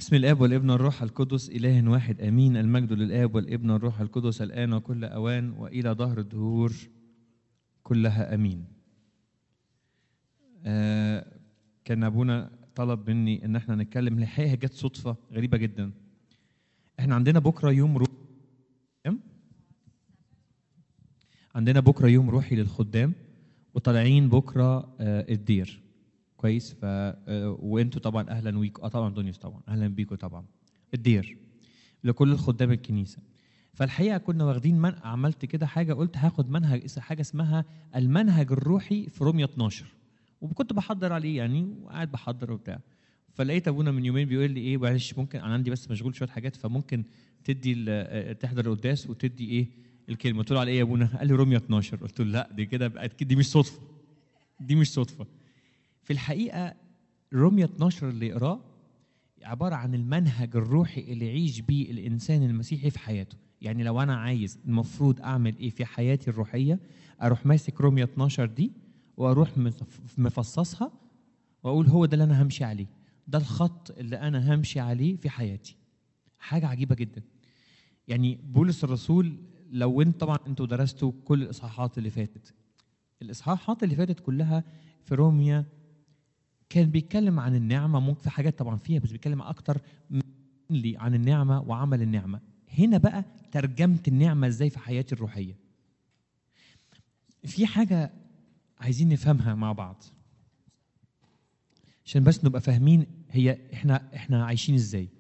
بسم الاب والابن والروح القدس اله واحد امين المجد للاب والابن والروح القدس الان وكل اوان والى ظهر الدهور كلها امين آه كان ابونا طلب مني ان احنا نتكلم الحقيقه جت صدفه غريبه جدا احنا عندنا بكره يوم روح عندنا بكره يوم روحي للخدام وطالعين بكره آه الدير كويس ف آه، وانتوا طبعا اهلا ويكم اه طبعا دنيس طبعا اهلا بيكم طبعا الدير لكل الخدام الكنيسه فالحقيقه كنا واخدين من عملت كده حاجه قلت هاخد منهج حاجه اسمها المنهج الروحي في رومية 12 وكنت بحضر عليه يعني وقاعد بحضر وبتاع فلقيت ابونا من يومين بيقول لي ايه معلش ممكن انا عندي بس مشغول شويه حاجات فممكن تدي ال- آه، تحضر القداس وتدي ايه الكلمه قلت له على ايه يا ابونا قال لي رومية 12 قلت له لا دي كده بقت دي مش صدفه دي مش صدفه في الحقيقه رومية 12 اللي يقراه عباره عن المنهج الروحي اللي يعيش بيه الانسان المسيحي في حياته يعني لو انا عايز المفروض اعمل ايه في حياتي الروحيه اروح ماسك رومية 12 دي واروح مف- مفصصها واقول هو ده اللي انا همشي عليه ده الخط اللي انا همشي عليه في حياتي حاجه عجيبه جدا يعني بولس الرسول لو انت طبعا انتوا درستوا كل الاصحاحات اللي فاتت الاصحاحات اللي فاتت كلها في روميا كان بيتكلم عن النعمه ممكن في حاجات طبعا فيها بس بيتكلم اكتر لي عن النعمه وعمل النعمه هنا بقى ترجمه النعمه ازاي في حياتي الروحيه في حاجه عايزين نفهمها مع بعض عشان بس نبقى فاهمين هي احنا احنا عايشين ازاي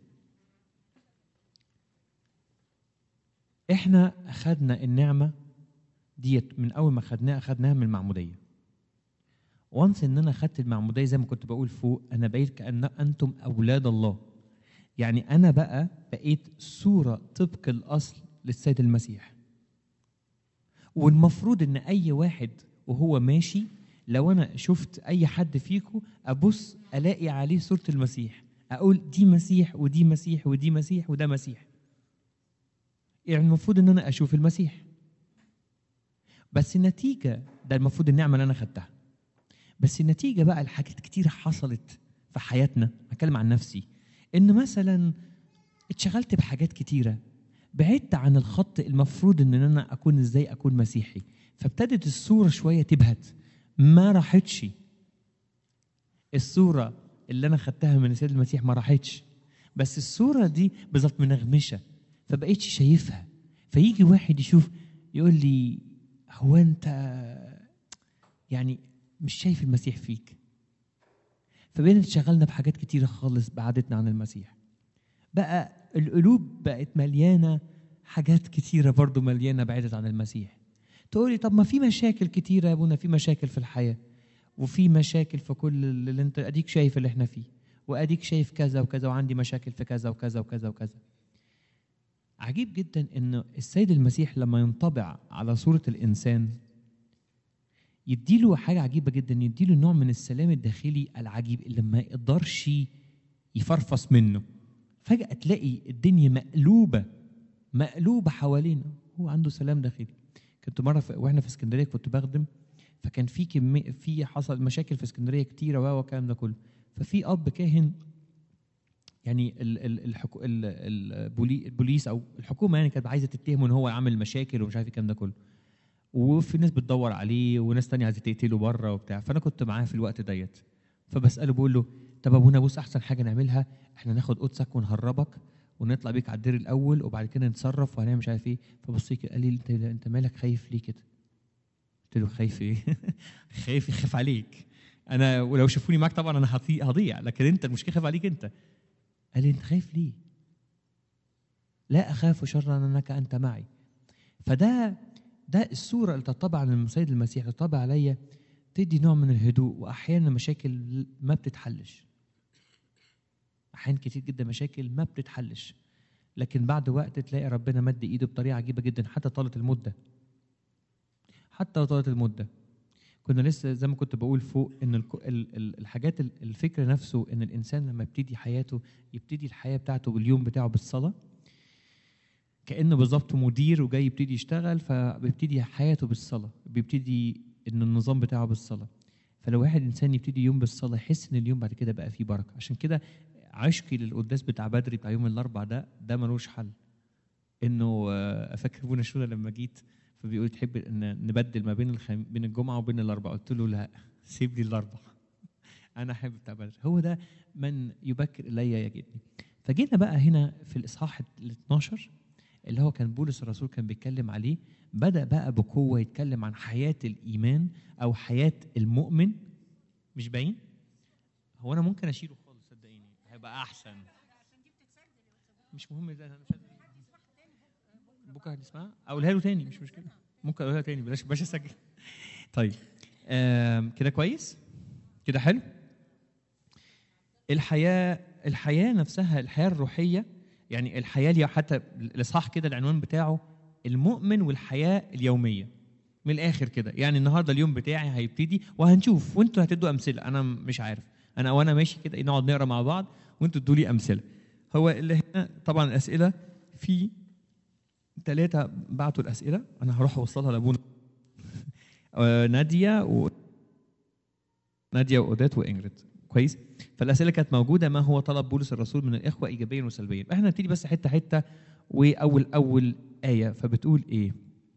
احنا اخذنا النعمه ديت من اول ما خدناها اخذناها من المعموديه وانس ان انا خدت المعموديه زي ما كنت بقول فوق انا بقيت كان انتم اولاد الله يعني انا بقى بقيت صوره طبق الاصل للسيد المسيح والمفروض ان اي واحد وهو ماشي لو انا شفت اي حد فيكم ابص الاقي عليه صوره المسيح اقول دي مسيح ودي مسيح ودي مسيح وده مسيح يعني المفروض ان انا اشوف المسيح بس النتيجه ده المفروض النعمه اللي انا خدتها بس النتيجه بقى الحاجات كتير حصلت في حياتنا هتكلم عن نفسي ان مثلا اتشغلت بحاجات كتيره بعدت عن الخط المفروض ان انا اكون ازاي اكون مسيحي فابتدت الصوره شويه تبهت ما راحتش الصوره اللي انا خدتها من السيد المسيح ما راحتش بس الصوره دي بالظبط منغمشه فبقيتش شايفها فيجي واحد يشوف يقول لي هو انت يعني مش شايف المسيح فيك فبقينا اتشغلنا بحاجات كتيرة خالص بعدتنا عن المسيح بقى القلوب بقت مليانة حاجات كتيرة برضو مليانة بعدت عن المسيح تقولي طب ما في مشاكل كتيرة يا ابونا في مشاكل في الحياة وفي مشاكل في كل اللي انت اديك شايف اللي احنا فيه واديك شايف كذا وكذا وعندي مشاكل في كذا وكذا وكذا وكذا عجيب جدا ان السيد المسيح لما ينطبع على صورة الانسان يديله حاجة عجيبة جدا يديله نوع من السلام الداخلي العجيب اللي ما يقدرش يفرفص منه فجأة تلاقي الدنيا مقلوبة مقلوبة حوالينا هو عنده سلام داخلي كنت مرة في واحنا في اسكندرية كنت بخدم فكان في كمية في حصل مشاكل في اسكندرية كتيرة و والكلام ده كله ففي أب كاهن يعني ال ال الحكو ال البولي البوليس او الحكومه يعني كانت عايزه تتهمه ان هو عامل مشاكل ومش عارف الكلام ده كله وفي ناس بتدور عليه وناس تانية عايزه تقتله بره وبتاع فانا كنت معاه في الوقت ديت فبساله بقول له طب ابونا بص احسن حاجه نعملها احنا ناخد قدسك ونهربك ونطلع بيك على الدير الاول وبعد كده نتصرف وهنعمل مش عارف ايه فبص لي كده قال لي انت انت مالك خايف ليه كده؟ قلت له خايف ايه؟ خايف يخاف عليك انا ولو شافوني معاك طبعا انا هضيع هضيع لكن انت المشكله خايف عليك انت قال لي انت خايف ليه؟ لا اخاف شرا انك انت معي فده ده الصوره اللي تطبع عن السيد المسيح تطبع عليا تدي نوع من الهدوء واحيانا مشاكل ما بتتحلش احيانا كتير جدا مشاكل ما بتتحلش لكن بعد وقت تلاقي ربنا مد ايده بطريقه عجيبه جدا حتى طالت المده حتى طالت المده كنا لسه زي ما كنت بقول فوق ان الك- ال- ال- الحاجات ال- الفكر نفسه ان الانسان لما يبتدي حياته يبتدي الحياه بتاعته باليوم بتاعه بالصلاه كانه بالظبط مدير وجاي يبتدي يشتغل فبيبتدي حياته بالصلاه بيبتدي ان النظام بتاعه بالصلاه فلو واحد انسان يبتدي يوم بالصلاه يحس ان اليوم بعد كده بقى فيه بركه عشان كده عشقي للقداس بتاع بدري بتاع يوم الاربع ده ده ملوش حل انه آه، فاكر ابونا شوده لما جيت فبيقول تحب ان نبدل ما بين الخم... بين الجمعه وبين الاربع قلت له لا سيب لي الاربع انا احب بتاع بدري هو ده من يبكر الي يجدني فجينا بقى هنا في الاصحاح ال 12 اللي هو كان بولس الرسول كان بيتكلم عليه بدا بقى بقوه يتكلم عن حياه الايمان او حياه المؤمن مش باين هو انا ممكن اشيله خالص صدقيني هيبقى احسن مش مهم ده انا مش عايز بكره هنسمعها اقولها له تاني مش مشكله ممكن اقولها تاني بلاش بلاش اسجل طيب آم، كده كويس كده حلو الحياه الحياه نفسها الحياه الروحيه يعني الحياه اللي حتى الاصحاح كده العنوان بتاعه المؤمن والحياه اليوميه من الاخر كده يعني النهارده اليوم بتاعي هيبتدي وهنشوف وانتوا هتدوا امثله انا مش عارف انا وانا ماشي كده نقعد نقرا مع بعض وانتوا تدوا لي امثله هو اللي هنا طبعا الاسئله في ثلاثه بعتوا الاسئله انا هروح اوصلها لابونا آه، ناديه و ناديه واودات وانجريد كويس فالاسئله كانت موجوده ما هو طلب بولس الرسول من الاخوه ايجابيا وسلبيا احنا نبتدي بس حته حته واول اول ايه فبتقول ايه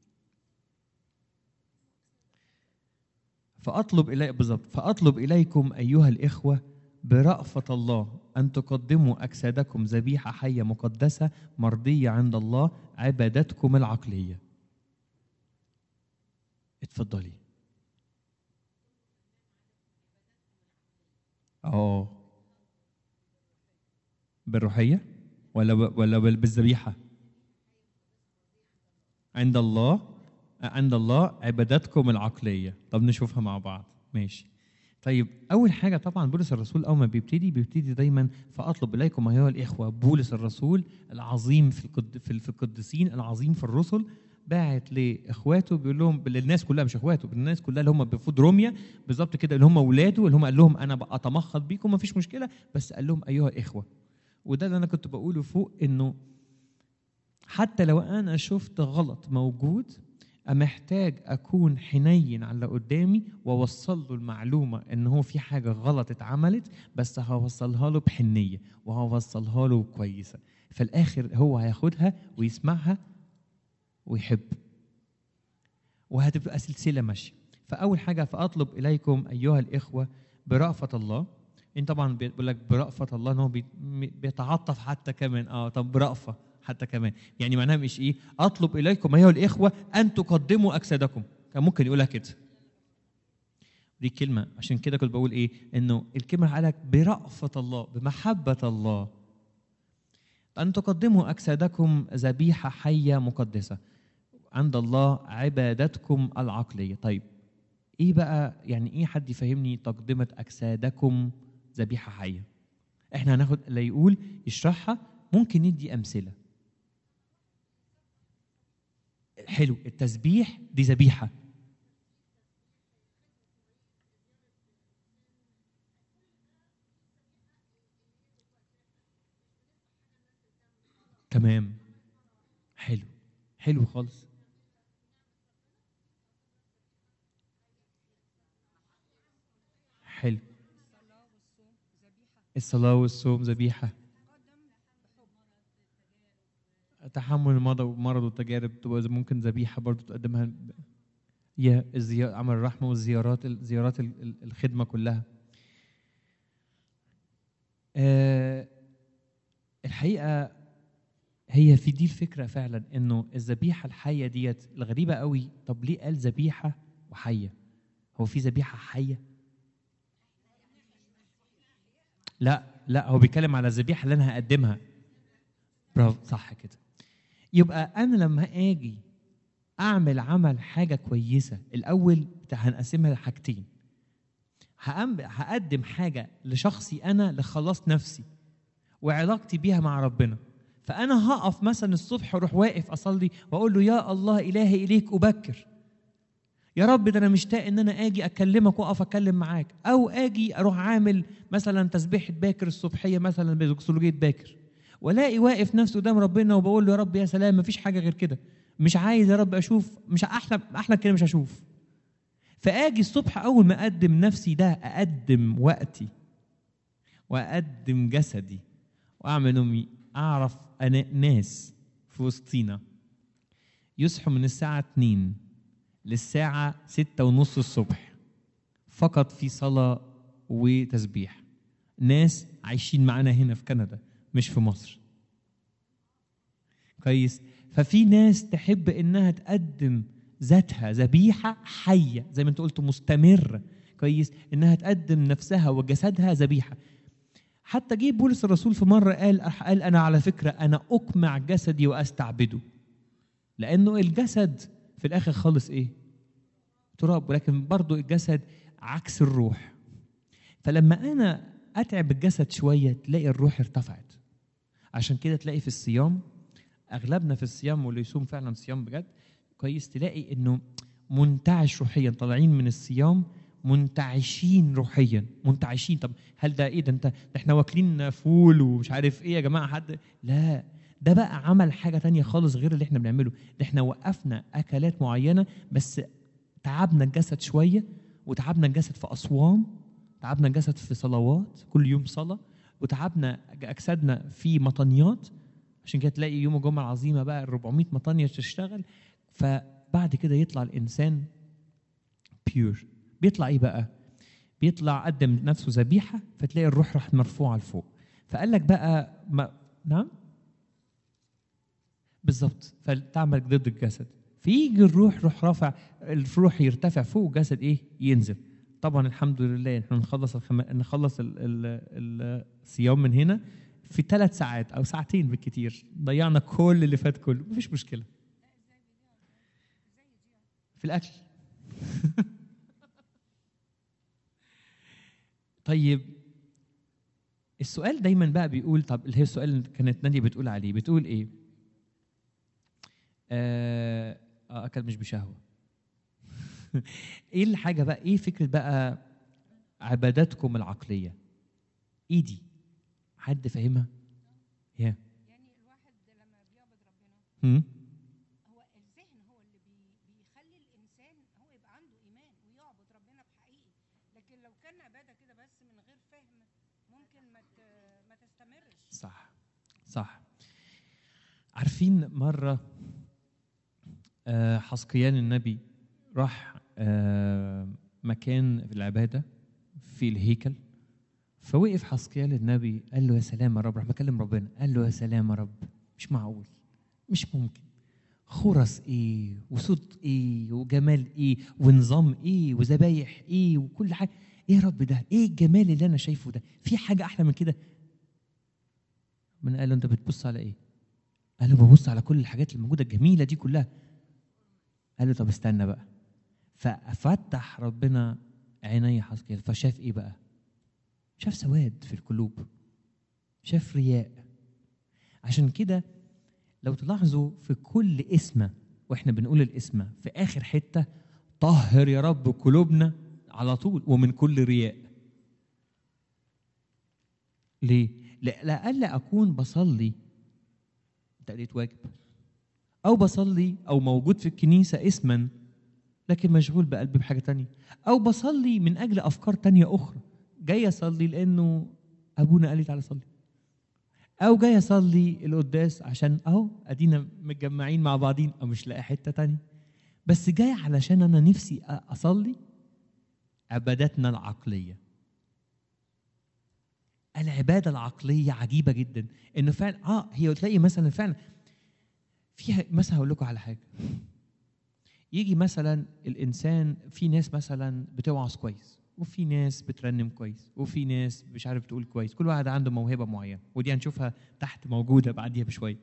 فاطلب الي بالظبط فاطلب اليكم ايها الاخوه برأفة الله أن تقدموا أجسادكم ذبيحة حية مقدسة مرضية عند الله عبادتكم العقلية. اتفضلي. اه بالروحية ولا ب... ولا بال- بالذبيحة؟ عند الله عند الله عبادتكم العقلية طب نشوفها مع بعض ماشي طيب أول حاجة طبعا بولس الرسول أول ما بيبتدي بيبتدي دايما فأطلب إليكم أيها الإخوة بولس الرسول العظيم في القد... في في القديسين العظيم في الرسل باعت لاخواته بيقول لهم للناس كلها مش اخواته بالناس كلها اللي هم بفود روميا بالظبط كده اللي هم اولاده اللي هم قال لهم انا بقى اتمخض بيكم ما فيش مشكله بس قال لهم ايها الاخوه وده اللي انا كنت بقوله فوق انه حتى لو انا شفت غلط موجود محتاج اكون حنين على اللي قدامي واوصل له المعلومه ان هو في حاجه غلط اتعملت بس هوصلها له بحنيه وهوصلها له كويسه في الاخر هو هياخدها ويسمعها ويحب وهتبقى سلسله ماشيه فاول حاجه فاطلب اليكم ايها الاخوه برأفة الله انت طبعا بيقول لك برأفة الله ان هو بي- بيتعاطف حتى كمان اه طب برأفة حتى كمان يعني معناها مش ايه اطلب اليكم ايها الاخوه ان تقدموا اجسادكم كان ممكن يقولها كده دي كلمه عشان كده كنت بقول ايه انه الكلمه قالك برأفة الله بمحبه الله أن تقدموا أجسادكم ذبيحة حية مقدسة عند الله عبادتكم العقلية طيب إيه بقى يعني إيه حد يفهمني تقدمة أجسادكم ذبيحة حية إحنا هناخد اللي يقول يشرحها ممكن ندي أمثلة حلو التسبيح دي ذبيحة تمام حلو حلو خالص حلو الصلاة والصوم ذبيحة تحمل المرض المرض والتجارب تبقى ممكن ذبيحة برضو تقدمها يا الزيارة عمل الرحمة والزيارات زيارات ال- ال- الخدمة كلها آه، الحقيقة هي في دي الفكرة فعلا انه الذبيحة الحية ديت الغريبة قوي طب ليه قال ذبيحة وحية هو في ذبيحة حية لا لا هو بيتكلم على الذبيحة اللي انا هقدمها برافو صح كده يبقى انا لما اجي اعمل عمل حاجة كويسة الاول بتاع هنقسمها لحاجتين هأم- هقدم حاجة لشخصي انا لخلاص نفسي وعلاقتي بيها مع ربنا فانا هقف مثلا الصبح واروح واقف اصلي واقول له يا الله الهي اليك ابكر يا رب ده انا مشتاق ان انا اجي اكلمك واقف اتكلم معاك او اجي اروح عامل مثلا تسبيحه باكر الصبحيه مثلا بزوجيه باكر والاقي واقف نفسي قدام ربنا وبقول له يا رب يا سلام مفيش حاجه غير كده مش عايز يا رب اشوف مش احلى احلى كده مش هشوف فاجي الصبح اول ما اقدم نفسي ده اقدم وقتي واقدم جسدي واعمل امي اعرف انا ناس في وسطينا يصحوا من الساعة 2 للساعة ستة ونص الصبح فقط في صلاة وتسبيح ناس عايشين معانا هنا في كندا مش في مصر كويس ففي ناس تحب انها تقدم ذاتها ذبيحه حيه زي ما انت قلت مستمره كويس انها تقدم نفسها وجسدها ذبيحه حتى جه بولس الرسول في مره قال قال انا على فكره انا اقمع جسدي واستعبده لانه الجسد في الاخر خالص ايه تراب ولكن برضو الجسد عكس الروح فلما انا اتعب الجسد شويه تلاقي الروح ارتفعت عشان كده تلاقي في الصيام اغلبنا في الصيام واللي يصوم فعلا صيام بجد كويس تلاقي انه منتعش روحيا طالعين من الصيام منتعشين روحيا منتعشين طب هل ده ايه ده انت ده احنا واكلين فول ومش عارف ايه يا جماعه حد لا ده بقى عمل حاجه تانية خالص غير اللي احنا بنعمله ده احنا وقفنا اكلات معينه بس تعبنا الجسد شويه وتعبنا الجسد في اصوام تعبنا الجسد في صلوات كل يوم صلاه وتعبنا اجسادنا في مطنيات عشان كده تلاقي يوم الجمعه العظيمه بقى ال 400 مطنيه تشتغل فبعد كده يطلع الانسان بيور بيطلع ايه بقى بيطلع قدم نفسه ذبيحه فتلاقي الروح راح مرفوعه لفوق فقال لك بقى ما نعم بالظبط فتعمل ضد الجسد فيجي الروح روح رافع الروح يرتفع فوق والجسد ايه ينزل طبعا الحمد لله احنا نخلص الخم... نخلص ال... ال... الصيام من هنا في ثلاث ساعات او ساعتين بالكتير ضيعنا كل اللي فات كله مفيش مشكله في الاكل طيب السؤال دايما بقى بيقول طب اللي هي السؤال اللي كانت ناديه بتقول عليه بتقول ايه آه آه، اكل مش بشهوه ايه الحاجه بقى ايه فكره بقى عباداتكم العقليه ايه دي حد فاهمها يا يعني الواحد لما بيعبد ربنا هم؟ هو الذهن هو اللي بي بيخلي الانسان هو يبقى عنده ايمان ويعبد ربنا بحقيقي لكن لو كان عباده كده بس من غير فهم ممكن ما ت- ما تستمرش صح صح عارفين مرة آه، حسقيان النبي راح آه، مكان في العبادة في الهيكل فوقف حسقيان النبي قال له يا سلام يا رب راح بكلم ربنا قال له يا سلام يا رب مش معقول مش ممكن خرس ايه وصوت ايه وجمال ايه ونظام ايه وذبايح ايه وكل حاجه ايه يا رب ده ايه الجمال اللي انا شايفه ده في حاجه احلى من كده من قال له انت بتبص على ايه قال له ببص على كل الحاجات الموجوده الجميله دي كلها قال له طب استنى بقى ففتح ربنا عيني حسكيل فشاف ايه بقى شاف سواد في القلوب شاف رياء عشان كده لو تلاحظوا في كل اسمة واحنا بنقول الاسمة في اخر حتة طهر يا رب قلوبنا على طول ومن كل رياء ليه؟ لا- لألا أكون بصلي تأدية واجب أو بصلي أو موجود في الكنيسة اسما لكن مشغول بقلبي بحاجة تانية أو بصلي من أجل أفكار تانية أخرى جاي أصلي لأنه أبونا قال لي تعالى صلي أو جاي أصلي القداس عشان أهو أدينا متجمعين مع بعضين أو مش لاقي حتة تانية بس جاي علشان أنا نفسي أ- أصلي عباداتنا العقلية العبادة العقلية عجيبة جدا إنه فعلا آه هي تلاقي مثلا فعلا فيها مثلا هقول لكم على حاجة يجي مثلا الإنسان في ناس مثلا بتوعظ كويس وفي ناس بترنم كويس وفي ناس مش عارف تقول كويس كل واحد عنده موهبة معينة ودي هنشوفها تحت موجودة بعديها بشوية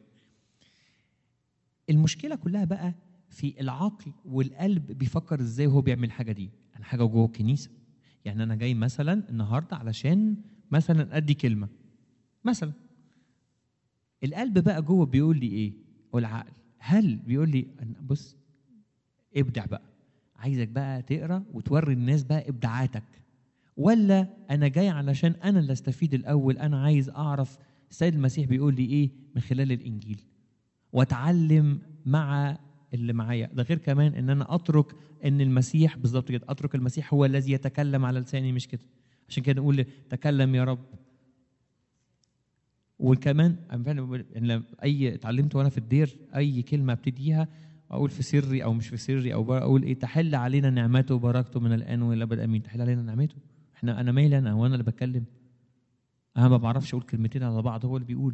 المشكلة كلها بقى في العقل والقلب بيفكر ازاي وهو بيعمل الحاجة دي انا حاجة جوه الكنيسة يعني انا جاي مثلا النهارده علشان مثلا ادي كلمة مثلا القلب بقى جوه بيقول لي ايه والعقل هل بيقول لي أنا- بص ابدع بقى عايزك بقى تقرا وتوري الناس بقى ابداعاتك ولا انا جاي علشان انا اللي استفيد الاول انا عايز اعرف السيد المسيح بيقول لي ايه من خلال الانجيل واتعلم مع اللي معايا ده غير كمان ان انا اترك ان المسيح بالظبط كده اترك المسيح هو الذي يتكلم على لساني مش كده عشان كده نقول تكلم يا رب وكمان أنا فعلا بقول- إن لما اي اتعلمت وانا في الدير اي كلمه ابتديها اقول في سري او مش في سري او بقى اقول ايه تحل علينا نعمته وبركته من الان والى الابد امين تحل علينا نعمته احنا انا مالي انا هو انا اللي بتكلم انا ما بعرفش اقول كلمتين على بعض هو اللي بيقول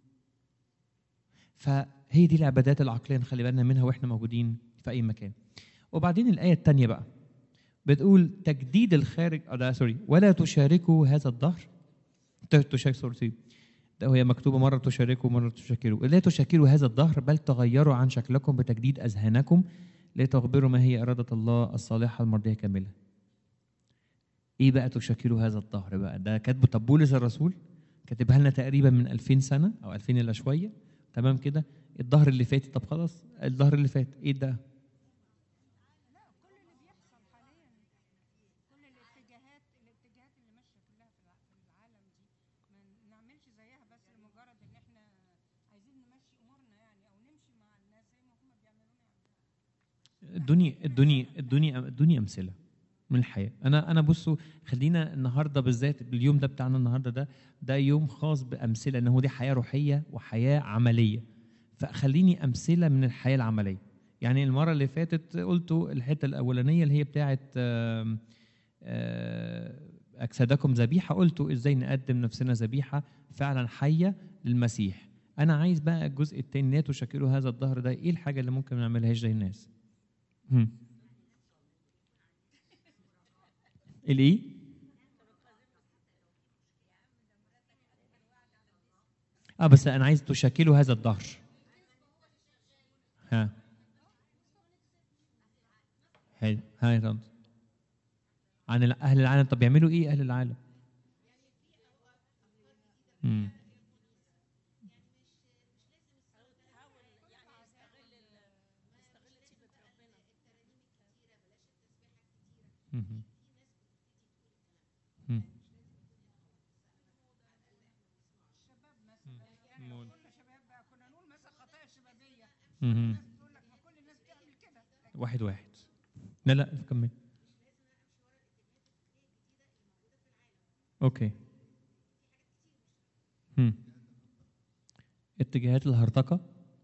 فهي دي العبادات العقليه نخلي بالنا منها واحنا موجودين في اي مكان وبعدين الايه الثانيه بقى بتقول تجديد الخارج اه ده سوري ولا تشاركوا هذا الدهر ت- تشارك سوري ده هي مكتوبه مره تشاركوا ومره تشاكروا لا تشاكروا هذا الدهر بل تغيروا عن شكلكم بتجديد اذهانكم لتخبروا ما هي اراده الله الصالحه المرضيه كامله ايه بقى تشاكروا هذا الدهر بقى ده كاتبه طب بولس الرسول كاتبها لنا تقريبا من 2000 سنه او 2000 الا شويه تمام كده الظهر اللي فات طب خلاص الظهر اللي فات ايه ده لا كل اللي بيحصل حاليا كل الاتجاهات الاتجاهات اللي ماشيه كلها في الع- في العالم دي ما نعملش زيها بس لمجرد ان احنا عايزين نمشي امورنا يعني او نمشي مع الناس زي ما هم بيعملونا يعني ادوني ادوني ادوني ادوني امثله من الحياه انا انا بصوا خلينا النهارده بالذات اليوم ده بتاعنا النهارده ده ده يوم خاص بامثله ان هو دي حياه روحيه وحياه عمليه فخليني امثله من الحياه العمليه يعني المره اللي فاتت قلتوا الحته الاولانيه اللي هي بتاعه آم، آه، اجسادكم ذبيحه قلتوا ازاي نقدم نفسنا ذبيحه فعلا حيه للمسيح انا عايز بقى الجزء الثاني لا تشكلوا هذا الظهر ده ايه الحاجه اللي ممكن ما نعملهاش زي الناس هم. الايه اه بس انا عايز تشكلوا هذا الظهر ها حلو ها يا طنط عن ال- اهل العالم طب يعملوا ايه اهل العالم مم. مهم. مم. مم. كنا شباب بقى كنا نقول مثلا خطايا شبابيه مهم. الناس بتقول لك ما كل الناس بتعمل كده واحد واحد لا لا كمل اوكي هم. اتجاهات الهرطقة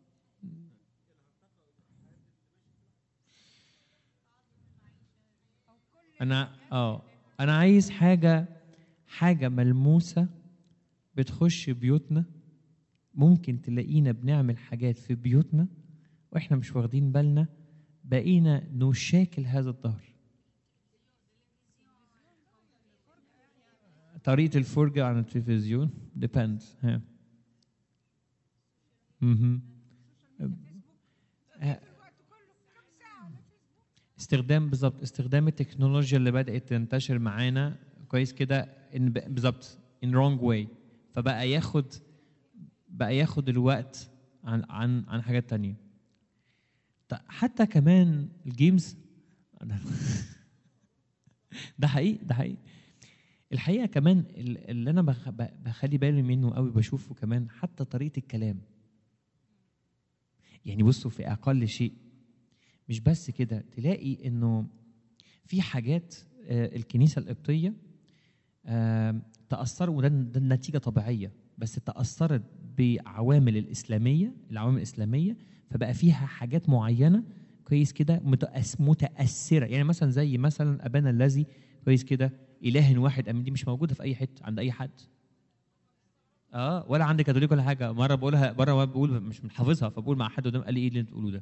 انا اه انا عايز حاجة حاجة ملموسة بتخش بيوتنا ممكن تلاقينا بنعمل حاجات في بيوتنا واحنا مش واخدين بالنا بقينا نشاكل هذا الظهر طريقة الفرجة عن التلفزيون depends ها مهم. آه، استخدام بالظبط استخدام التكنولوجيا اللي بدأت تنتشر معانا كويس كده إن ب- بالظبط in wrong way فبقى ياخد بقى ياخد الوقت عن عن عن حاجات تانية ط- حتى كمان الجيمز ده حقيقي ده حقيقي الحقيقه كمان ال- اللي انا بخ- ب- بخلي بالي منه قوي بشوفه كمان حتى طريقه الكلام يعني بصوا في اقل شيء مش بس كده تلاقي انه في حاجات آه، الكنيسه القبطيه آه، تاثروا وده ده النتيجه طبيعيه بس تاثرت بعوامل الاسلاميه العوامل الاسلاميه فبقى فيها حاجات معينه كويس كده متأس- متاثره يعني مثلا زي مثلا ابانا الذي كويس كده اله واحد امين دي مش موجوده في اي حته عند اي حد اه ولا عند كاثوليك ولا حاجه مره بقولها مره بقول مش حافظها فبقول مع حد قدام قال لي ايه اللي انتوا بتقولوه ده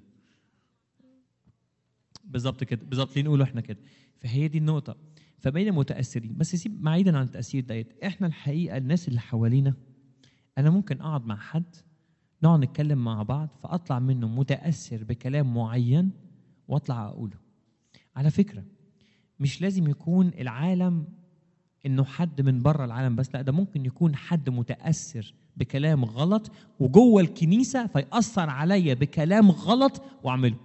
بالظبط كده بالظبط ليه نقوله احنا كده فهي دي النقطه فبقينا متاثرين بس سيب بعيدا عن التاثير ديت احنا الحقيقه الناس اللي حوالينا انا ممكن اقعد مع حد نقعد نتكلم مع بعض فاطلع منه متاثر بكلام معين واطلع اقوله على فكره مش لازم يكون العالم انه حد من بره العالم بس لا ده ممكن يكون حد متاثر بكلام غلط وجوه الكنيسه فيأثر عليا بكلام غلط واعمله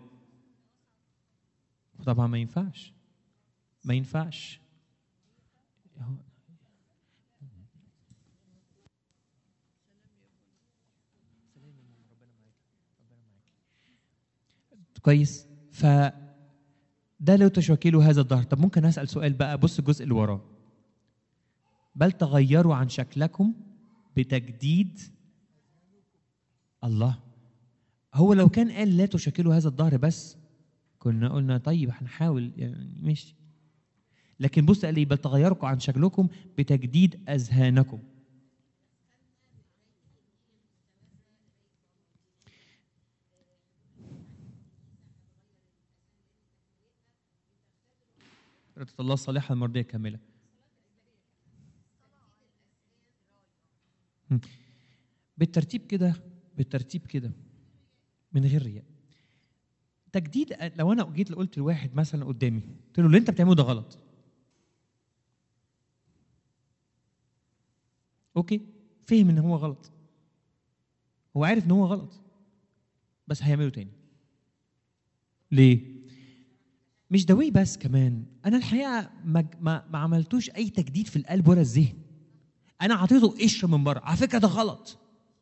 طبعا ما ينفعش ما ينفعش كويس ف ده لو تشكيله هذا الظهر طب ممكن اسال سؤال بقى بص الجزء اللي وراه بل تغيروا عن شكلكم بتجديد الله هو لو كان قال لا تشكلوا هذا الظهر بس كنا قلنا طيب هنحاول يعني ماشي لكن بص قال لي بل تغيركم عن شكلكم بتجديد اذهانكم إرادة الله الصالحة المرضية كاملة مم. بالترتيب كده بالترتيب كده من غير رياء تجديد لو انا جيت قلت لواحد مثلا قدامي قلت له اللي انت بتعمله ده غلط اوكي فهم ان هو غلط هو عارف ان هو غلط بس هيعمله تاني ليه مش دوي بس كمان انا الحقيقه ما, ما, ما عملتوش اي تجديد في القلب ولا الذهن انا اعطيته قشره من بره على فكره ده غلط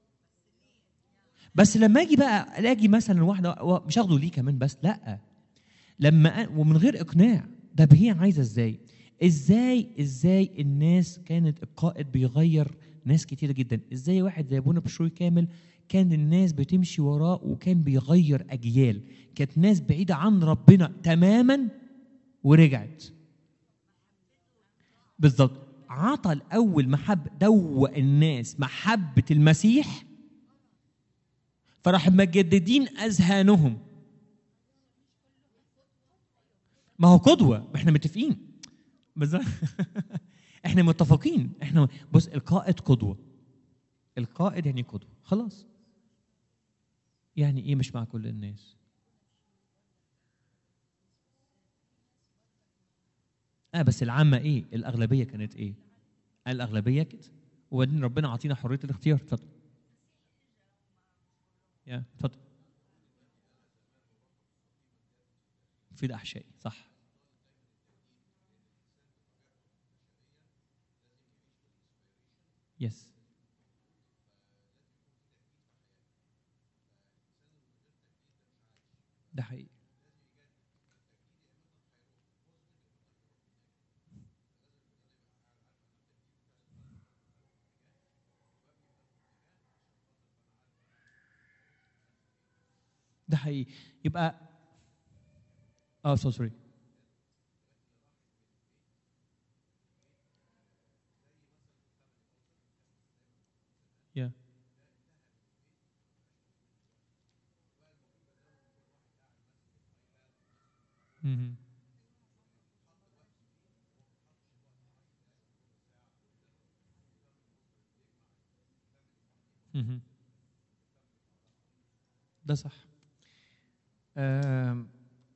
بس لما اجي بقى الاقي مثلا واحده مش هاخده ليه كمان بس لا لما أ... ومن غير اقناع ده هي عايزه ازاي ازاي ازاي الناس كانت القائد بيغير ناس كتيره جدا ازاي واحد زي ابونا بشوي كامل كان الناس بتمشي وراه وكان بيغير اجيال كانت ناس بعيده عن ربنا تماما ورجعت بالظبط عطى الاول محبه دوق الناس محبه المسيح فراح مجددين اذهانهم ما هو قدوه ما احنا متفقين بالظبط احنا متفقين احنا بص القائد قدوه القائد يعني قدوه خلاص يعني ايه مش مع كل الناس اه بس العامه ايه الاغلبيه كانت ايه الاغلبيه كده وبعدين ربنا عطينا حريه الاختيار اتفضل يا اتفضل في الاحشائي صح يس ده حقيقي ده حقيقي يبقى اه سو سوري يا مهم. مهم. ده صح آم،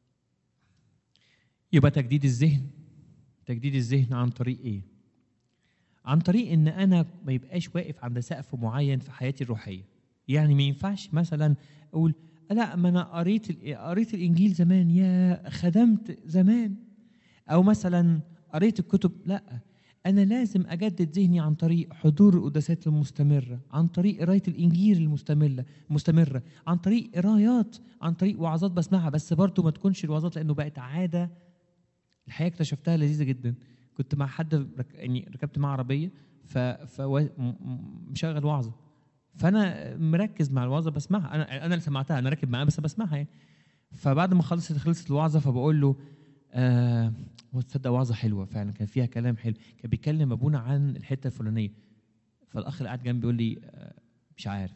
يبقى تجديد الذهن تجديد الذهن عن طريق ايه عن طريق ان انا ما يبقاش واقف عند سقف معين في حياتي الروحيه يعني ما ينفعش مثلا اقول لا ما انا قريت ال- قريت الانجيل زمان يا خدمت زمان او مثلا قريت الكتب لا انا لازم اجدد ذهني عن طريق حضور القداسات المستمره عن طريق قرايه الانجيل المستمره مستمره عن طريق قرايات عن طريق وعظات بسمعها بس برضو ما تكونش الوعظات لانه بقت عاده الحقيقه اكتشفتها لذيذه جدا كنت مع حد رك... يعني ركبت معاه عربيه ف, ف... و- م- م- مشغل وعظه فانا مركز مع الوعظه بسمعها انا انا اللي سمعتها انا راكب معاه بس بسمعها يعني فبعد ما خلصت خلصت الوعظه فبقول له آه هو تصدق وعظه حلوه فعلا كان فيها كلام حلو كان بيتكلم ابونا عن الحته الفلانيه فالاخ اللي قاعد جنبي بيقول لي آه مش عارف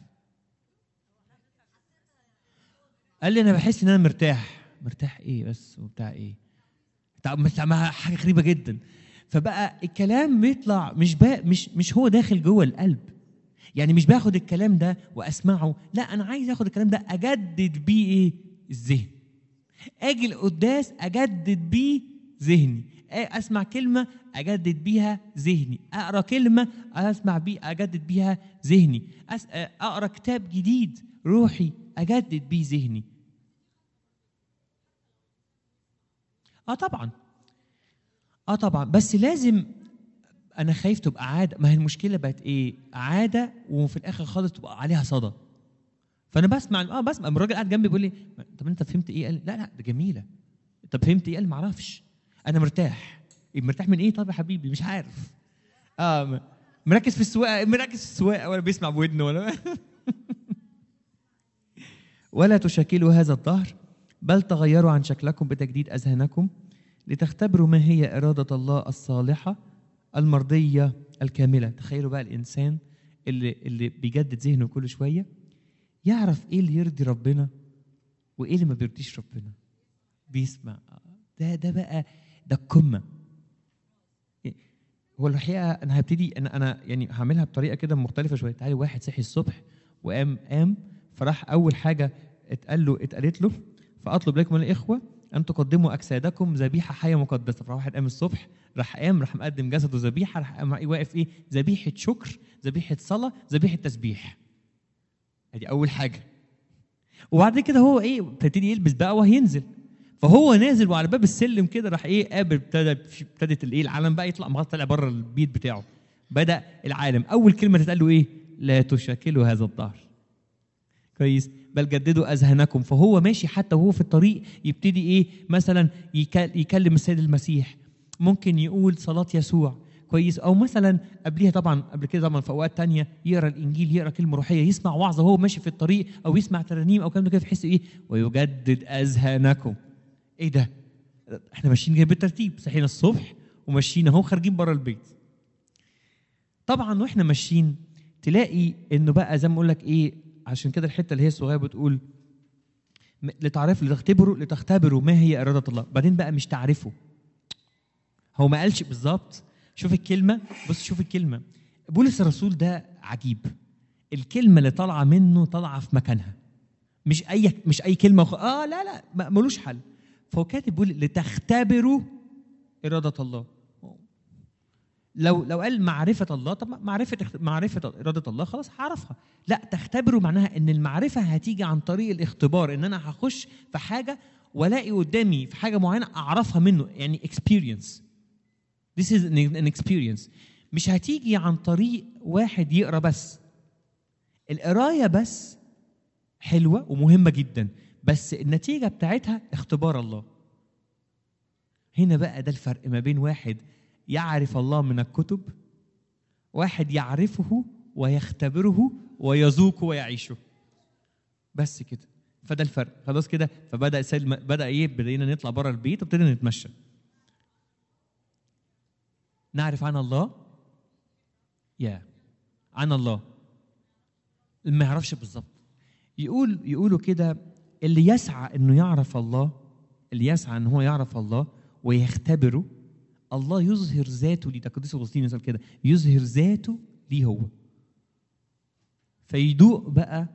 قال لي انا بحس ان انا مرتاح مرتاح ايه بس وبتاع ايه طب مش ما- حاجه غريبه جدا فبقى الكلام بيطلع مش با مش مش هو داخل جوه القلب يعني مش باخد الكلام ده واسمعه لا انا عايز اخد الكلام ده اجدد بيه ايه الذهن اجي القداس اجدد بيه ذهني آ- اسمع كلمه اجدد بيها ذهني اقرا كلمه اسمع بيه اجدد بيها ذهني أس... اقرا كتاب جديد روحي اجدد بيه ذهني اه طبعا اه طبعا بس لازم انا خايف تبقى عاده ما هي المشكله بقت ايه عاده وفي الاخر خالص تبقى عليها صدى فانا بسمع اه بسمع الراجل قاعد جنبي بيقول لي طب انت فهمت ايه قال لي، لا لا ده جميله طب فهمت ايه قال لي ما اعرفش انا مرتاح إيه مرتاح من ايه طب يا حبيبي مش عارف اه م- مركز في السواقه مركز في السواقه ولا بيسمع بودنه ولا ولا تشكلوا هذا الدهر بل تغيروا عن شكلكم بتجديد اذهانكم لتختبروا ما هي اراده الله الصالحه المرضيه الكامله تخيلوا بقى الانسان اللي اللي بيجدد ذهنه كل شويه يعرف ايه اللي يرضي ربنا وايه اللي ما بيرضيش ربنا بيسمع ده ده بقى ده القمه هو الحقيقه انا هبتدي انا انا يعني هعملها بطريقه كده مختلفه شويه تعالي واحد صحي الصبح وقام قام فراح اول حاجه اتقال له اتقالت له فاطلب لكم الاخوه ان تقدموا اجسادكم ذبيحه حيه مقدسه فراح واحد قام الصبح راح قام راح مقدم جسده ذبيحه راح قام واقف ايه ذبيحه شكر ذبيحه صلاه ذبيحه تسبيح ادي اول حاجه وبعد كده هو ايه ابتدي يلبس بقى وهينزل فهو نازل وعلى باب السلم كده راح ايه قابل ابتدى ابتدت الايه العالم بقى يطلع ما طلع بره البيت بتاعه بدا العالم اول كلمه تتقال له ايه لا تشاكلوا هذا الظهر كويس بل جددوا اذهانكم فهو ماشي حتى وهو في الطريق يبتدي ايه مثلا يك- يكلم السيد المسيح ممكن يقول صلاه يسوع كويس او مثلا قبليها طبعا قبل كده طبعا في اوقات تانية يقرا الانجيل يقرا كلمه روحيه يسمع وعظه وهو ماشي في الطريق او يسمع ترانيم او كلام كده يحس ايه ويجدد اذهانكم ايه ده احنا ماشيين كده بالترتيب صحينا الصبح وماشيين اهو خارجين بره البيت طبعا واحنا ماشيين تلاقي انه بقى زي ما اقول لك ايه عشان كده الحته اللي هي الصغيره بتقول م- لتعرفوا لتختبروا لتختبروا ما هي اراده الله بعدين بقى مش تعرفوا هو ما قالش بالظبط شوف الكلمه بص شوف الكلمه بولس الرسول ده عجيب الكلمه اللي طالعه منه طالعه في مكانها مش اي مش اي كلمه وخ... اه لا لا ما- ملوش حل فهو كاتب بيقول لتختبروا اراده الله لو لو قال معرفه الله طب ما معرفه معرفه اراده الله خلاص هعرفها لا تختبروا معناها ان المعرفه هتيجي عن طريق الاختبار ان انا هخش في حاجه والاقي قدامي في حاجه معينه اعرفها منه يعني experience this is an an experience مش هتيجي عن طريق واحد يقرا بس القرايه بس حلوه ومهمه جدا بس النتيجه بتاعتها اختبار الله هنا بقى ده الفرق ما بين واحد يعرف الله من الكتب واحد يعرفه ويختبره ويذوقه ويعيشه بس كده فده الفرق خلاص كده فبدا السيد بدا ايه بدينا نطلع بره البيت وابتدينا نتمشى نعرف عن الله يا عن الله ما يعرفش بالظبط يقول يقولوا كده اللي يسعى انه يعرف الله اللي يسعى ان هو يعرف الله ويختبره الله يظهر ذاته ليه ده قديس اغسطين يقول كده يظهر ذاته ليه هو فيدوق بقى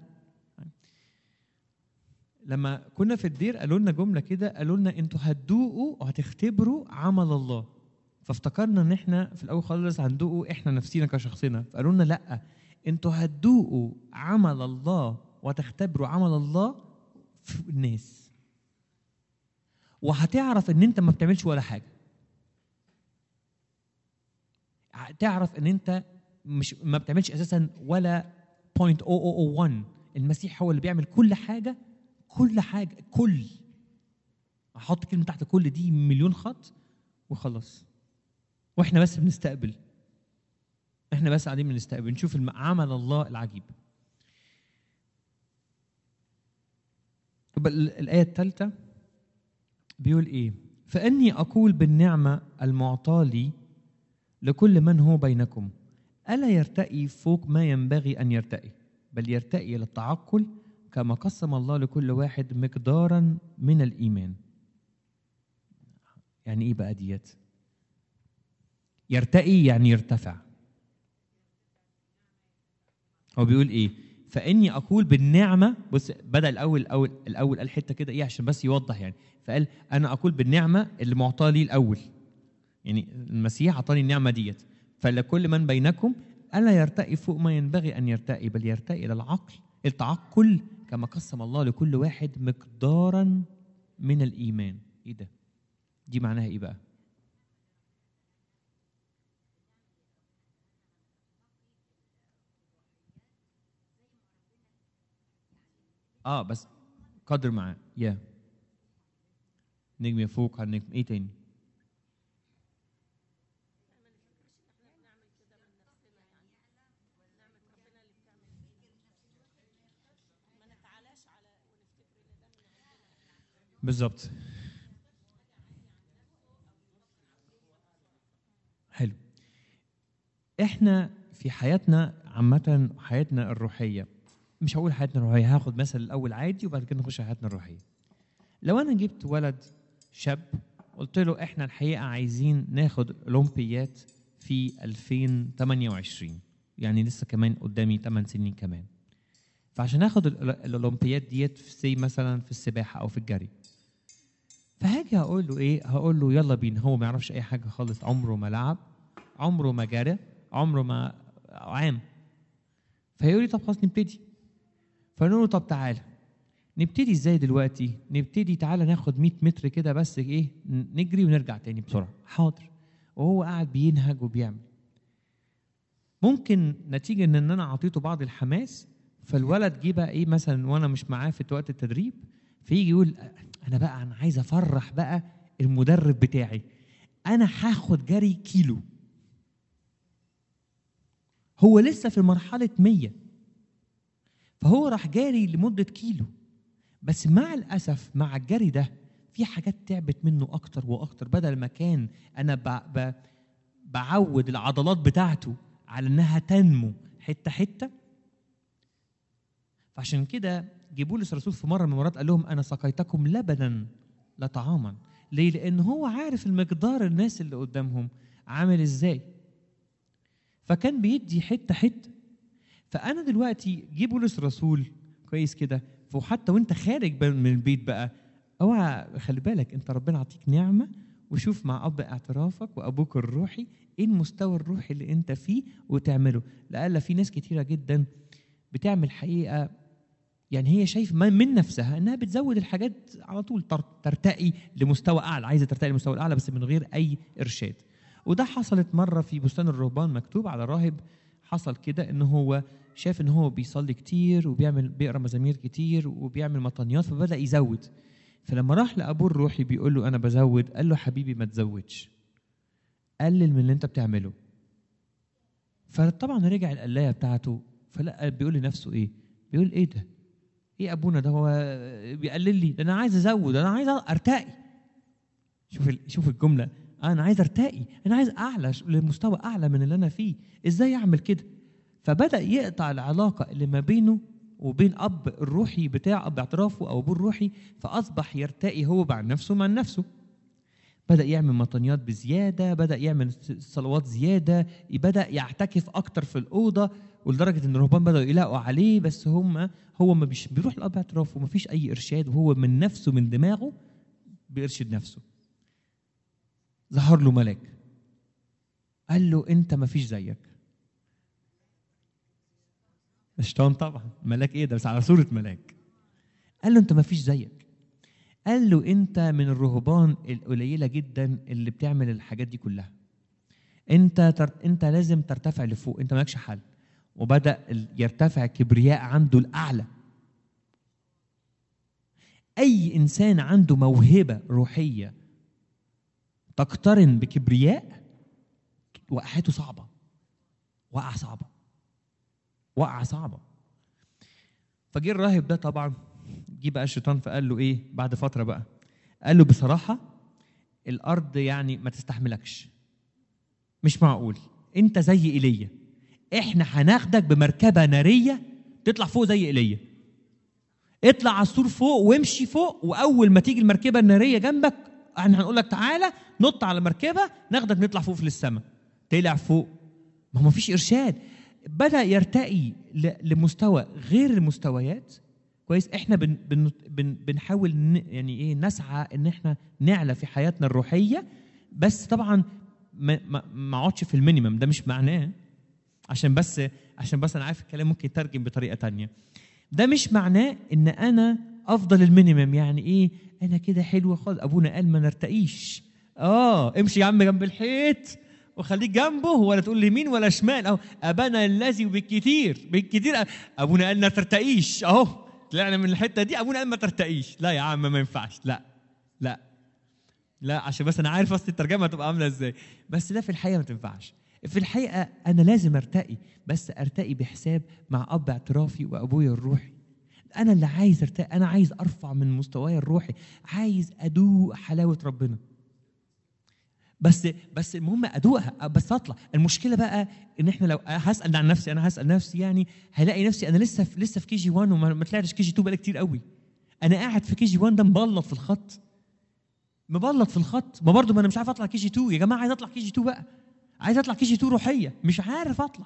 لما كنا في الدير قالوا لنا جمله كده قالوا لنا انتوا هتدوقوا وهتختبروا عمل الله فافتكرنا ان احنا في الاول خالص هندوقوا احنا نفسينا كشخصنا فقالوا لنا لا انتوا هتدوقوا عمل الله وتختبروا عمل الله في الناس وهتعرف ان انت ما بتعملش ولا حاجه تعرف ان انت مش ما بتعملش اساسا ولا 0.0001 المسيح هو اللي بيعمل كل حاجه كل حاجه كل احط كلمه تحت كل دي مليون خط وخلاص واحنا بس بنستقبل احنا بس قاعدين بنستقبل نشوف الم- عمل الله العجيب يبقى ال- الآية الثالثة بيقول إيه؟ فإني أقول بالنعمة المعطاة لي لكل من هو بينكم ألا يرتقي فوق ما ينبغي أن يرتقي بل يرتقي إلى التعقل كما قسم الله لكل واحد مقدارا من الإيمان يعني إيه بقى ديت؟ يرتقي يعني يرتفع هو بيقول ايه فاني اقول بالنعمه بص بدا الاول الاول الاول قال حته كده ايه عشان بس يوضح يعني فقال انا اقول بالنعمه اللي معطاه لي الاول يعني المسيح اعطاني النعمه ديت فلكل من بينكم الا يرتقي فوق ما ينبغي ان يرتقي بل يرتقي الى العقل التعقل كما قسم الله لكل واحد مقدارا من الايمان ايه ده دي معناها ايه بقى اه بس قدر معاه يا نجم يفوق على النجم ايه تاني بالظبط حلو احنا في حياتنا عامة حياتنا الروحية مش هقول حياتنا الروحية هاخد مثل الأول عادي وبعد كده نخش على حياتنا الروحية لو أنا جبت ولد شاب قلت له احنا الحقيقة عايزين ناخد أولمبيات في 2028 يعني لسه كمان قدامي 8 سنين كمان فعشان اخد ال- الاولمبياد ديت في سي مثلا في السباحه او في الجري فهاجي هقول له ايه هقول له يلا بينا هو ما يعرفش اي حاجه خالص عمره ما لعب عمره ما جرى عمره ما عام فيقول لي طب خلاص نبتدي فنقول له طب تعالى نبتدي ازاي دلوقتي نبتدي تعالى ناخد 100 متر كده بس ايه ن- نجري ونرجع تاني بسرعه حاضر وهو قاعد بينهج وبيعمل ممكن نتيجه ان انا اعطيته بعض الحماس فالولد جه بقى ايه مثلا وانا مش معاه في وقت التدريب فيجي يقول انا بقى انا عايز افرح بقى المدرب بتاعي انا هاخد جري كيلو هو لسه في مرحله 100 فهو راح جاري لمده كيلو بس مع الاسف مع الجري ده في حاجات تعبت منه اكتر واكتر بدل ما كان انا ب... ب... بعود العضلات بتاعته على انها تنمو حته حته فعشان كده جيبولس الرسول في مره من المرات قال لهم انا سقيتكم لبنا لا طعاما ليه لان هو عارف المقدار الناس اللي قدامهم عامل ازاي فكان بيدي حته حته فانا دلوقتي جه بولس الرسول كويس كده وحتى وانت خارج ب- من البيت بقى اوعى خلي بالك انت ربنا عطيك نعمه وشوف مع اب اعترافك وابوك الروحي ايه المستوى الروحي اللي انت فيه وتعمله لألا في ناس كتيره جدا بتعمل حقيقه يعني هي شايف ما- من نفسها انها بتزود الحاجات على طول تر- ترتقي لمستوى اعلى عايزه ترتقي لمستوى الاعلى بس من غير اي ارشاد وده حصلت مره في بستان الرهبان مكتوب على راهب حصل كده ان هو شاف ان هو بيصلي كتير وبيعمل بيقرا مزامير كتير وبيعمل مطنيات فبدا يزود فلما راح لابوه الروحي بيقول له انا بزود قال له حبيبي ما تزودش قلل من اللي انت بتعمله فطبعا رجع القلايه بتاعته فلا بيقول لنفسه ايه بيقول ايه ده ايه ابونا ده هو بيقلل لي ده انا عايز ازود انا عايز ارتقي شوف ال- شوف الجمله انا عايز ارتقي انا عايز اعلى ش- لمستوى اعلى من اللي انا فيه ازاي اعمل كده فبدا يقطع العلاقه اللي ما بينه وبين اب الروحي بتاع اب اعترافه او ابوه الروحي فاصبح يرتقي هو مع نفسه مع نفسه بدا يعمل مطنيات بزياده بدا يعمل س- صلوات زياده بدا يعتكف اكتر في الاوضه ولدرجه ان الرهبان بداوا يلاقوا عليه بس هم هو ما بيش بيروح لاب اعترافه ما فيش اي ارشاد وهو من نفسه من دماغه بيرشد نفسه ظهر له ملاك قال له انت ما فيش زيك الشيطان طبعا ملاك ايه ده بس على صوره ملاك قال له انت ما فيش زيك قال له انت من الرهبان القليله جدا اللي بتعمل الحاجات دي كلها انت تر... انت لازم ترتفع لفوق انت مالكش حل وبدا ال- يرتفع كبرياء عنده الاعلى اي انسان عنده موهبه روحيه تقترن بكبرياء وقعته صعبه وقعه صعبه وقعه صعبه فجه الراهب ده طبعا جه بقى الشيطان فقال له ايه بعد فتره بقى قال له بصراحه الارض يعني ما تستحملكش مش معقول انت زي ايليا احنا هناخدك بمركبه ناريه تطلع فوق زي ايليا اطلع على السور فوق وامشي فوق واول ما تيجي المركبه الناريه جنبك احنا هنقول لك تعالى نط على المركبه ناخدك نطلع فوق في السماء طلع فوق ما هو مفيش ارشاد بدا يرتقي ل- لمستوى غير المستويات كويس احنا بن بن بن بنحاول ن يعني ايه نسعى ان احنا نعلى في حياتنا الروحيه بس طبعا ما ما ما اقعدش في المينيمم ده مش معناه عشان بس عشان بس انا عارف الكلام ممكن يترجم بطريقه تانية ده مش معناه ان انا افضل المينيمم يعني ايه انا كده حلو خالص ابونا قال ما نرتقيش اه امشي يا عم جنب الحيط وخليك جنبه ولا تقول يمين ولا شمال اهو ابانا الذي بالكتير بالكتير ابونا قال ما ترتقيش اهو طلعنا من الحته دي ابونا قال ما ترتقيش لا يا عم ما ينفعش لا لا لا عشان بس انا عارف اصل الترجمه هتبقى عامله ازاي بس ده في الحقيقه ما تنفعش في الحقيقه انا لازم ارتقي بس ارتقي بحساب مع اب اعترافي وابويا الروحي انا اللي عايز ارتاح انا عايز ارفع من مستواي الروحي عايز ادوق حلاوه ربنا بس بس المهم ادوقها بس اطلع المشكله بقى ان احنا لو هسال عن نفسي انا هسال نفسي يعني هلاقي نفسي انا لسه في لسه في كي جي 1 وما ما طلعتش كي جي 2 بقالي كتير قوي انا قاعد في كي جي 1 ده مبلط في الخط مبلط في الخط ما برضه ما انا مش عارف اطلع كي جي 2 يا جماعه عايز اطلع كي جي 2 بقى عايز اطلع كي جي 2 روحيه مش عارف اطلع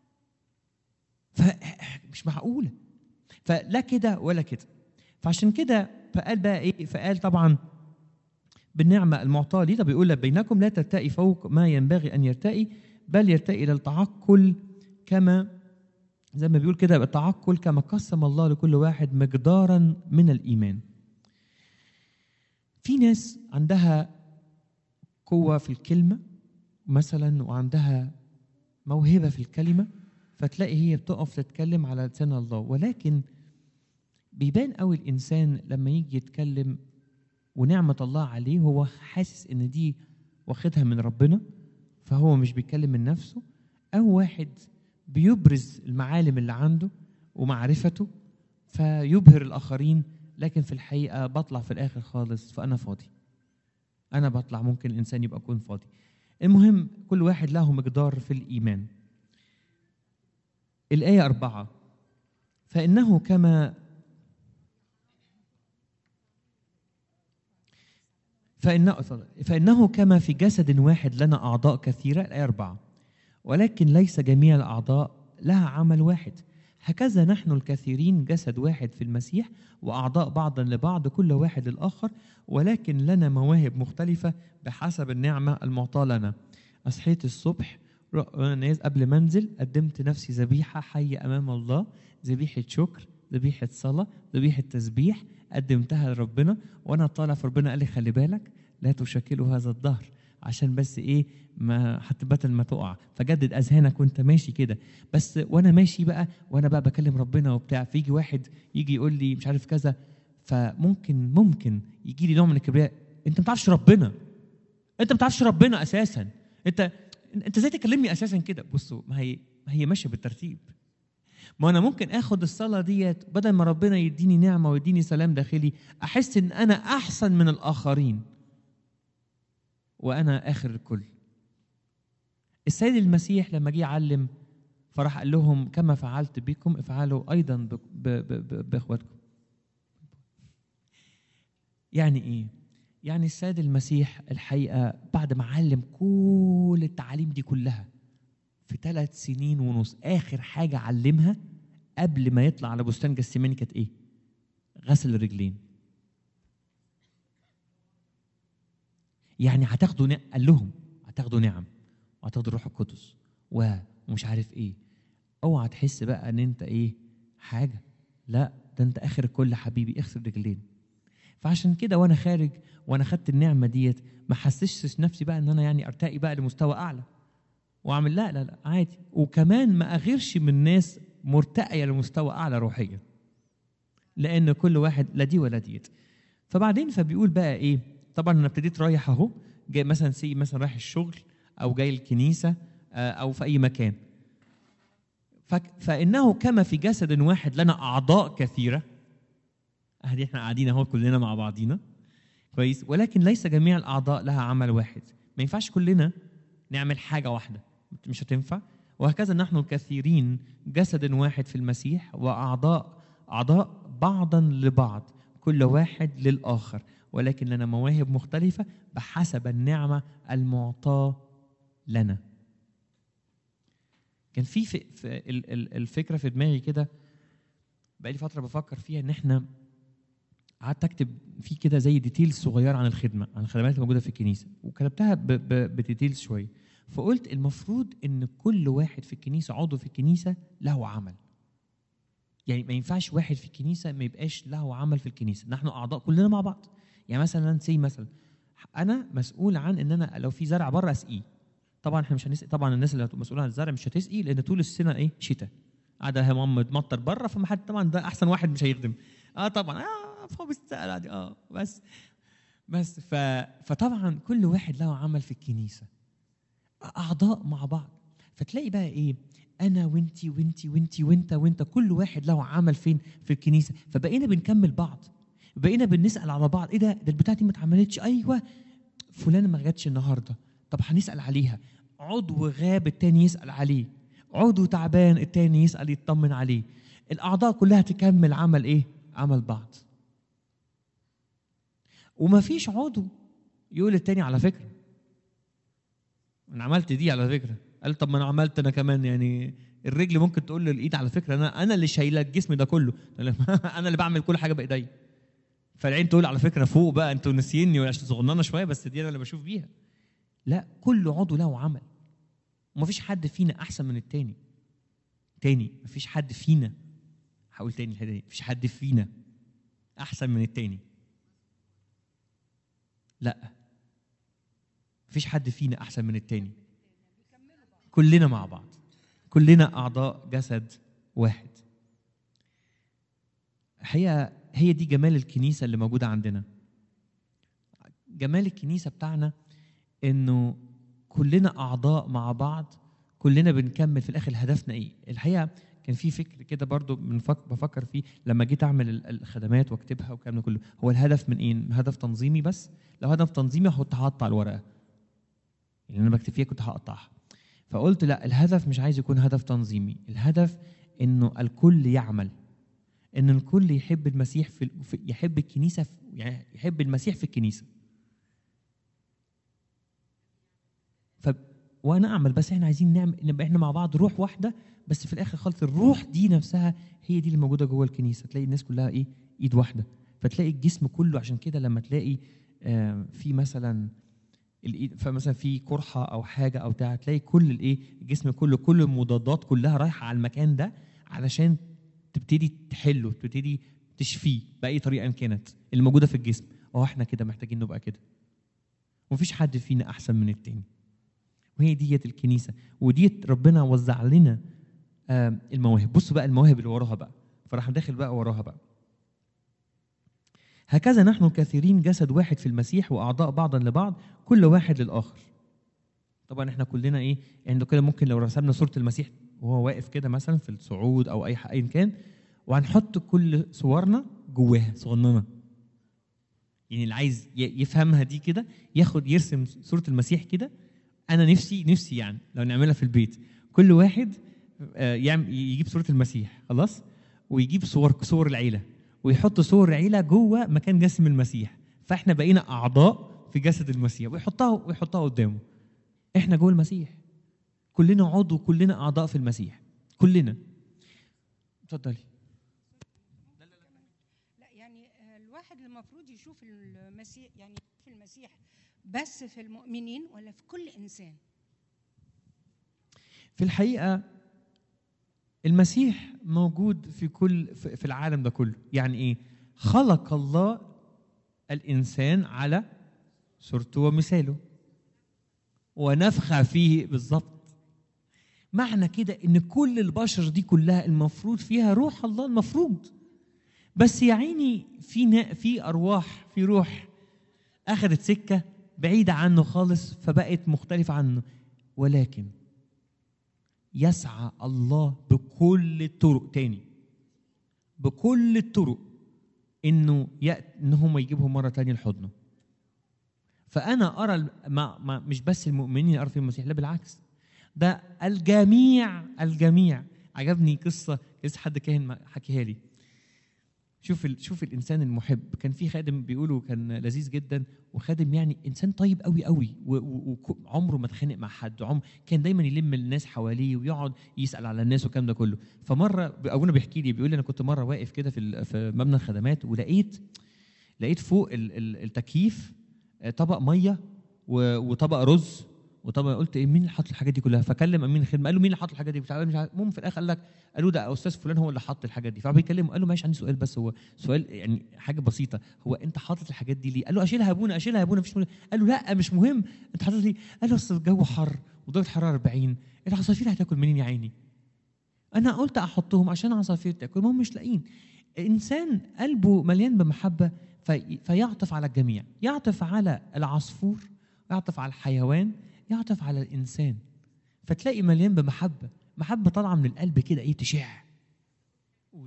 فمش معقوله فلا كده ولا كده فعشان كده فقال بقى ايه فقال طبعا بالنعمه المعطاه لي ده بيقول بينكم لا ترتقي فوق ما ينبغي ان يرتقي بل يرتقي الى التعقل كما زي ما بيقول كده التعقل كما قسم الله لكل واحد مقدارا من الايمان في ناس عندها قوه في الكلمه مثلا وعندها موهبه في الكلمه فتلاقي هي بتقف تتكلم على لسان الله ولكن بيبان قوي الانسان لما يجي يتكلم ونعمه الله عليه هو حاسس ان دي واخدها من ربنا فهو مش بيتكلم من نفسه او واحد بيبرز المعالم اللي عنده ومعرفته فيبهر الاخرين لكن في الحقيقه بطلع في الاخر خالص فانا فاضي انا بطلع ممكن الانسان يبقى يكون فاضي المهم كل واحد له مقدار في الايمان الآية أربعة فإنه كما فإنه, فإنه كما في جسد واحد لنا أعضاء كثيرة الآية أربعة ولكن ليس جميع الأعضاء لها عمل واحد هكذا نحن الكثيرين جسد واحد في المسيح وأعضاء بعضا لبعض كل واحد للآخر ولكن لنا مواهب مختلفة بحسب النعمة المعطاة لنا أصحيت الصبح ناس قبل ما انزل قدمت نفسي ذبيحه حيه امام الله ذبيحه شكر ذبيحه صلاه ذبيحه تسبيح قدمتها لربنا وانا طالع في ربنا قال لي خلي بالك لا تشكلوا هذا الظهر عشان بس ايه ما حتى بدل ما تقع فجدد اذهانك وانت ماشي كده بس وانا ماشي بقى وانا بقى بكلم ربنا وبتاع فيجي واحد يجي يقول لي مش عارف كذا فممكن ممكن يجي لي نوع من الكبرياء انت ما تعرفش ربنا انت ما تعرفش ربنا اساسا انت انت ازاي تكلمني اساسا كده بصوا ما هي ما هي ماشيه بالترتيب ما انا ممكن اخد الصلاه ديت بدل ما ربنا يديني نعمه ويديني سلام داخلي احس ان انا احسن من الاخرين وانا اخر الكل السيد المسيح لما جه يعلم فراح قال لهم كما فعلت بكم افعلوا ايضا باخواتكم يعني ايه يعني السيد المسيح الحقيقه بعد ما علم كل التعاليم دي كلها في ثلاث سنين ونص اخر حاجه علمها قبل ما يطلع على بستان جسيماني كانت ايه؟ غسل الرجلين. يعني هتاخدوا نعم قال لهم هتاخدوا نعم وهتاخدوا الروح القدس ومش عارف ايه اوعى تحس بقى ان انت ايه حاجه لا ده انت اخر الكل حبيبي اغسل رجلين فعشان كده وانا خارج وانا خدت النعمه ديت ما حسستش نفسي بقى ان انا يعني ارتقي بقى لمستوى اعلى واعمل لا لا لا عادي وكمان ما اغيرش من ناس مرتقيه لمستوى اعلى روحيا لان كل واحد لا دي ولا ديت فبعدين فبيقول بقى ايه طبعا انا ابتديت رايح اهو جاي مثلا سي مثلا رايح الشغل او جاي الكنيسه او في اي مكان فانه كما في جسد واحد لنا اعضاء كثيره ادي احنا قاعدين اهو كلنا مع بعضينا كويس ولكن ليس جميع الاعضاء لها عمل واحد ما ينفعش كلنا نعمل حاجه واحده مش هتنفع وهكذا نحن الكثيرين جسد واحد في المسيح واعضاء اعضاء بعضا لبعض كل واحد للاخر ولكن لنا مواهب مختلفه بحسب النعمه المعطاه لنا كان في, في, في الفكره في دماغي كده بقالي فتره بفكر فيها ان احنا قعدت اكتب في كده زي ديتيلز صغيره عن الخدمه عن الخدمات اللي موجوده في الكنيسه وكتبتها بديتيلز شويه فقلت المفروض ان كل واحد في الكنيسه عضو في الكنيسه له عمل يعني ما ينفعش واحد في الكنيسه ما يبقاش له عمل في الكنيسه نحن اعضاء كلنا مع بعض يعني مثلا سي مثلا انا مسؤول عن ان انا لو في زرع بره اسقيه طبعا احنا مش هنسقي طبعا الناس اللي مسؤوله عن الزرع مش هتسقي لان طول السنه ايه شتاء قاعده هم مطر بره فما حد طبعا ده احسن واحد مش هيخدم اه طبعا اه فهو بيستقل عادي اه بس بس ف... فطبعا كل واحد له عمل في الكنيسه اعضاء مع بعض فتلاقي بقى ايه انا وانتي وانتي وانتي وانت وانت كل واحد له عمل فين في الكنيسه فبقينا بنكمل بعض بقينا بنسال على بعض ايه ده ده البتاعه دي ما اتعملتش ايوه فلانه ما جاتش النهارده طب هنسال عليها عضو غاب التاني يسال عليه عضو تعبان التاني يسال يطمن عليه الاعضاء كلها تكمل عمل ايه عمل بعض وما فيش عضو يقول للتاني على فكره انا عملت دي على فكره قال طب ما انا عملت انا كمان يعني الرجل ممكن تقول للايد على فكره انا انا اللي شايله الجسم ده كله انا اللي بعمل كل حاجه بايديا فالعين تقول على فكره فوق بقى انتوا ناسيني عشان صغننه شويه بس دي انا اللي بشوف بيها لا كل عضو له عمل ومفيش حد فينا احسن من التاني تاني مفيش حد فينا هقول تاني الحته دي مفيش حد فينا احسن من التاني لا مفيش حد فينا احسن من التاني كلنا مع بعض كلنا اعضاء جسد واحد الحقيقه هي دي جمال الكنيسه اللي موجوده عندنا جمال الكنيسه بتاعنا انه كلنا اعضاء مع بعض كلنا بنكمل في الاخر هدفنا ايه الحقيقه كان في فكر كده برضو بنفك بفكر فيه لما جيت اعمل ال- الخدمات واكتبها والكلام ده كله هو الهدف من ايه هدف تنظيمي بس لو هدف تنظيمي كنت هقطع الورقه اللي انا بكتب فيها كنت هقطعها فقلت لا الهدف مش عايز يكون هدف تنظيمي الهدف انه الكل يعمل ان الكل يحب المسيح في في- يحب الكنيسه في يعني يحب المسيح في الكنيسه ف وانا اعمل بس احنا عايزين نعمل نبقى احنا مع بعض روح واحده بس في الاخر خالص الروح دي نفسها هي دي اللي موجوده جوه الكنيسه تلاقي الناس كلها ايه ايد واحده فتلاقي الجسم كله عشان كده لما تلاقي آه، في مثلا الايد فمثلا في قرحه او حاجه او بتاع تلاقي كل الايه الجسم كله كل المضادات كلها رايحه على المكان ده علشان تبتدي تحله تبتدي تشفيه باي طريقه إن كانت اللي موجوده في الجسم اه احنا كده محتاجين نبقى كده ومفيش حد فينا احسن من التاني وهي ديت الكنيسه وديت ربنا وزع لنا آه، المواهب بصوا بقى المواهب اللي وراها بقى فراح داخل بقى وراها بقى هكذا نحن كثيرين جسد واحد في المسيح واعضاء بعضا لبعض كل واحد للاخر طبعا احنا كلنا ايه يعني كده ممكن لو رسمنا صوره المسيح وهو واقف كده مثلا في الصعود او اي ح- ايا كان وهنحط كل صورنا جواها صغننه يعني اللي عايز ي- يفهمها دي كده ياخد يرسم صوره المسيح كده انا نفسي نفسي يعني لو نعملها في البيت كل واحد آه، يعمل يجيب صوره المسيح خلاص ويجيب صور صور العيله ويحط صور العيله جوه مكان جسم المسيح فاحنا بقينا اعضاء في جسد المسيح ويحطها ويحطها قدامه احنا جوه المسيح كلنا عضو كلنا اعضاء في المسيح كلنا اتفضلي لا يعني آه، الواحد المفروض يشوف المسيح يعني في المسيح بس في المؤمنين ولا في كل انسان في الحقيقه المسيح موجود في كل في في العالم ده كله يعني ايه خلق الله الانسان على صورته ومثاله ونفخ فيه بالظبط معنى كده ان كل البشر دي كلها المفروض فيها روح الله المفروض بس يا عيني في نا- في ارواح في روح اخذت سكه بعيده عنه خالص فبقت مختلفه عنه ولكن يسعى الله بكل الطرق تاني بكل الطرق انه يأت ان هم يجيبهم مره تانية لحضنه فانا ارى الم- ما ما مش بس المؤمنين ارى في المسيح لا بالعكس ده الجميع الجميع عجبني قصه لسه حد كاهن حكيها لي شوف ال... شوف الانسان المحب كان في خادم بيقولوا كان لذيذ جدا وخادم يعني انسان طيب قوي قوي وعمره ما اتخانق مع حد عمر كان دايما يلم الناس حواليه ويقعد يسال على الناس والكلام ده كله فمره ابونا بيحكي لي بيقول لي انا كنت مره واقف كده في ال- في مبنى الخدمات ولقيت لقيت فوق ال- ال- التكييف آه، طبق ميه و- وطبق رز وطبعا قلت ايه مين اللي حط الحاجات دي كلها فكلم امين الخدمه قال له مين اللي حط الحاجات دي مش عارف مش عارف المهم في الاخر قال لك قالوا ده استاذ فلان هو اللي حط الحاجات دي فبيكلمه قال له ماشي عندي سؤال بس هو سؤال يعني حاجه بسيطه هو انت حاطط الحاجات دي ليه؟ قال له اشيلها يا ابونا اشيلها يا ابونا مفيش مشكله قال له لا مش مهم انت حاطط ليه؟ قال له اصل الجو حر ودرجه الحراره 40 العصافير هتاكل منين يا عيني؟ انا قلت احطهم عشان عصافير تاكل ما هم مش لاقيين انسان قلبه مليان بمحبه في فيعطف على الجميع يعطف على العصفور يعطف على الحيوان يعطف على الانسان فتلاقي مليان بمحبه محبه طالعه من القلب كده ايه تشع قول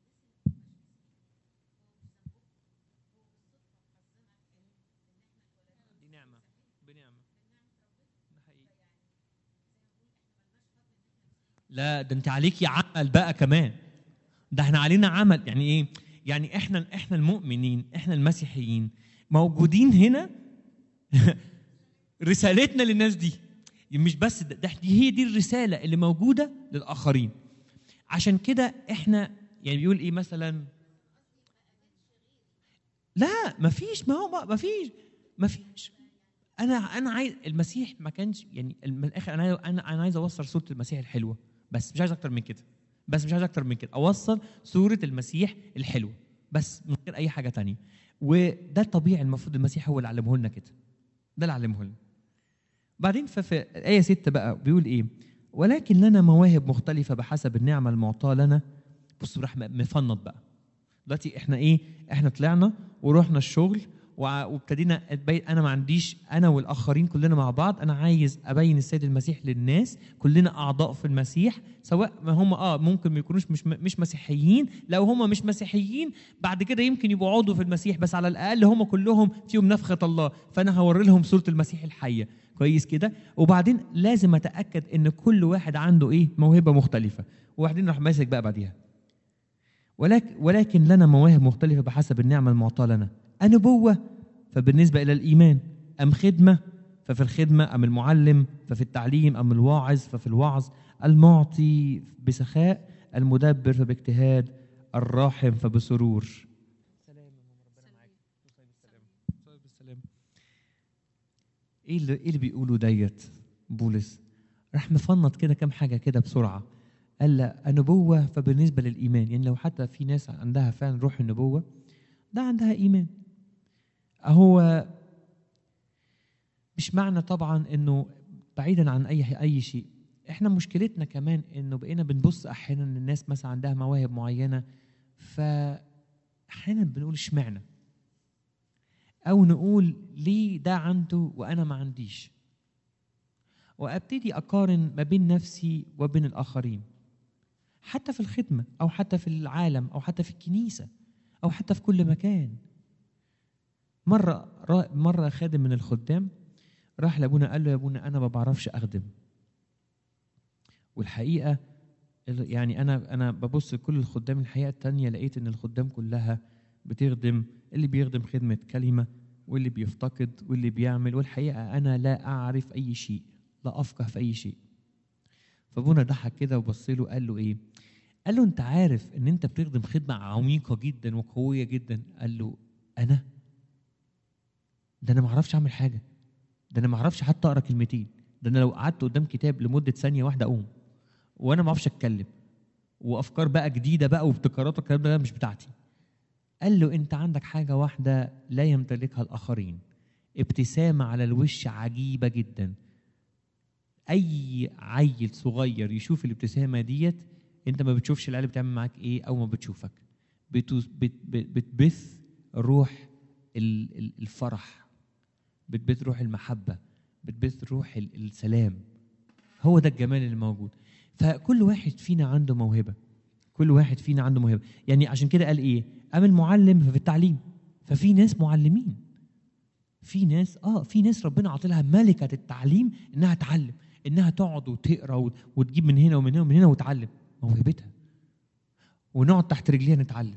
دي نعمه بنعمه ده حقيقي لا ده انت عليكي عمل بقى كمان ده احنا علينا عمل يعني ايه يعني احنا احنا المؤمنين احنا المسيحيين موجودين هنا رسالتنا للناس دي مش بس ده, ده دي هي دي الرساله اللي موجوده للاخرين عشان كده احنا يعني بيقول ايه مثلا لا مفيش ما هو مفيش مفيش انا انا عايز المسيح ما كانش يعني من الاخر انا عايز- انا انا عايز اوصل صوره المسيح الحلوه بس مش عايز اكتر من كده بس مش عايز اكتر من كده اوصل صوره المسيح الحلوه بس من غير اي حاجه تانية وده الطبيعي المفروض المسيح هو اللي علمه لنا كده ده اللي علمه لنا بعدين ففي آية ستة بقى بيقول إيه؟ ولكن لنا مواهب مختلفة بحسب النعمة المعطاة لنا بصوا راح مفنط بقى دلوقتي احنا ايه؟ احنا طلعنا ورحنا الشغل وع- وابتدينا أتبين انا ما عنديش انا والاخرين كلنا مع بعض انا عايز ابين السيد المسيح للناس كلنا اعضاء في المسيح سواء ما هم اه ممكن ما يكونوش مش مش مسيحيين لو هم مش مسيحيين بعد كده يمكن يبقوا عضو في المسيح بس على الاقل هم كلهم فيهم نفخه الله فانا هوري لهم صوره المسيح الحيه كويس كده وبعدين لازم اتاكد ان كل واحد عنده ايه موهبه مختلفه وبعدين راح ماسك بقى بعديها ولكن ولكن لنا مواهب مختلفه بحسب النعمه المعطاه لنا النبوه فبالنسبه الى الايمان ام خدمه ففي الخدمه ام المعلم ففي التعليم ام الواعظ ففي الوعظ المعطي بسخاء المدبر فباجتهاد الراحم فبسرور سلام ربنا معاك بالسلام بالسلام ايه اللي ايه اللي بيقولوا ديت بولس راح مفنط كده كام حاجه كده بسرعه قال لا النبوه فبالنسبه للايمان يعني لو حتى في ناس عندها فعلا روح النبوه ده عندها ايمان هو مش معنى طبعا انه بعيدا عن اي اي شيء احنا مشكلتنا كمان انه بقينا بنبص احيانا الناس مثلا عندها مواهب معينه ف احيانا بنقول اشمعنى او نقول ليه ده عنده وانا ما عنديش وابتدي اقارن ما بين نفسي وبين الاخرين حتى في الخدمه او حتى في العالم او حتى في الكنيسه او حتى في كل مكان مره را- مره خادم من الخدام راح لابونا قال له يا ابونا انا ما بعرفش اخدم والحقيقه ال- يعني انا انا ببص لكل الخدام الحقيقه التانية لقيت ان الخدام كلها بتخدم اللي بيخدم خدمه كلمه واللي بيفتقد واللي بيعمل والحقيقه انا لا اعرف اي شيء لا افقه في اي شيء فابونا ضحك كده وبص له قال له ايه قال له انت عارف ان انت بتخدم خدمه عميقه جدا وقويه جدا قال له انا ده انا ما اعرفش اعمل حاجه ده انا ما اعرفش حتى اقرا كلمتين ده انا لو قعدت قدام كتاب لمده ثانيه واحده اقوم وانا ما اعرفش اتكلم وافكار بقى جديده بقى وابتكارات والكلام ده مش بتاعتي قال له انت عندك حاجه واحده لا يمتلكها الاخرين ابتسامه على الوش عجيبه جدا اي عيل صغير يشوف الابتسامه ديت انت ما بتشوفش العيال بتعمل معاك ايه او ما بتشوفك بتوس- بت- بت- بتبث روح ال- ال- الفرح بتبث روح المحبه بتبث روح ال- السلام هو ده الجمال اللي موجود فكل واحد فينا عنده موهبه كل واحد فينا عنده موهبه يعني عشان كده قال ايه قام المعلم ففي التعليم ففي ناس معلمين في ناس اه في ناس ربنا عاطي لها ملكه التعليم انها تعلم انها تقعد وتقرا وت- وتجيب من هنا ومن هنا ومن هنا وتعلم موهبتها ونقعد تحت رجليها نتعلم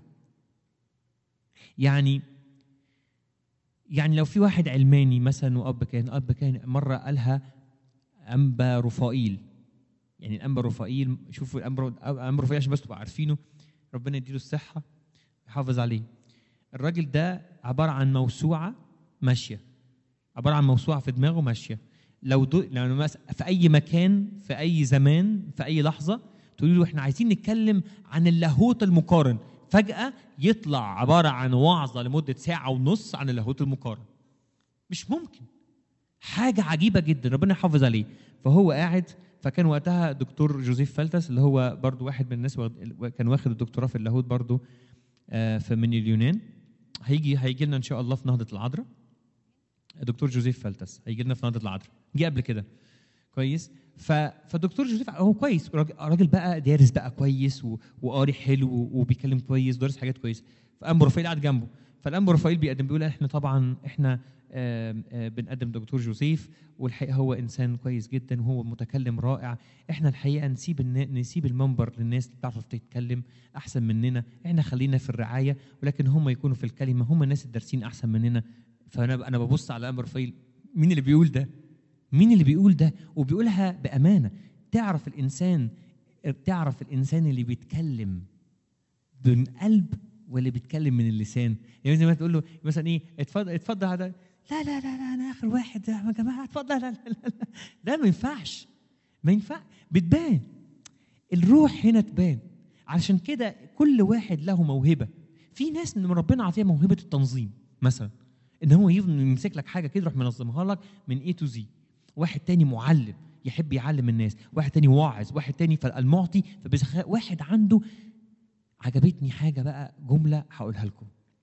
يعني يعني لو في واحد علماني مثلا واب كان اب كان مره قالها انبا رفائيل يعني الانبا رفائيل شوفوا الانبا الانبا رفائيل عشان بس تبقوا عارفينه ربنا يديله الصحه يحافظ عليه الراجل ده عباره عن موسوعه ماشيه عباره عن موسوعه في دماغه ماشيه لو دو لو مثلا في اي مكان في اي زمان في اي لحظه تقولي له احنا عايزين نتكلم عن اللاهوت المقارن فجاه يطلع عباره عن وعظه لمده ساعه ونص عن اللاهوت المقارن مش ممكن حاجه عجيبه جدا ربنا يحافظ عليه فهو قاعد فكان وقتها دكتور جوزيف فلتس اللي هو برضو واحد من الناس واخد- كان واخد الدكتوراه في اللاهوت برضو آه، في من اليونان هيجي هيجي لنا ان شاء الله في نهضه العذراء دكتور جوزيف فلتس هيجي لنا في نهضه العذراء جه قبل كده كويس ف... فالدكتور جوزيف هو كويس راجل راجل بقى دارس بقى كويس و... وقاري حلو وبيتكلم كويس ودارس حاجات كويسه فقام رفائيل قاعد جنبه فالقام رفائيل بيقدم بيقول احنا طبعا احنا آم، آه، بنقدم دكتور جوزيف والحقيقه هو انسان كويس جدا وهو متكلم رائع احنا الحقيقه نسيب النا- نسيب المنبر للناس اللي بتعرف تتكلم احسن مننا احنا خلينا في الرعايه ولكن هم يكونوا في الكلمه هم الناس الدارسين احسن مننا فانا انا ببص على امر رفائيل مين اللي بيقول ده مين اللي بيقول ده وبيقولها بامانه تعرف الانسان تعرف الانسان اللي بيتكلم من قلب واللي بيتكلم من اللسان يعني زي ما تقول له مثلا ايه اتفضل اتفضل هذا لا لا لا لا انا اخر واحد يا جماعه اتفضل لا لا لا لا ده ما ينفعش ما ينفع بتبان الروح هنا تبان علشان كده كل واحد له موهبه في ناس من ربنا عطيها موهبه التنظيم مثلا ان هو يفضل يمسك لك حاجه كده يروح منظمها لك من اي تو زي واحد تاني معلم يحب يعلم الناس واحد تاني واعظ واحد تاني فالمعطي فبيسخ- واحد عنده عجبتني حاجه بقى جمله هقولها لكم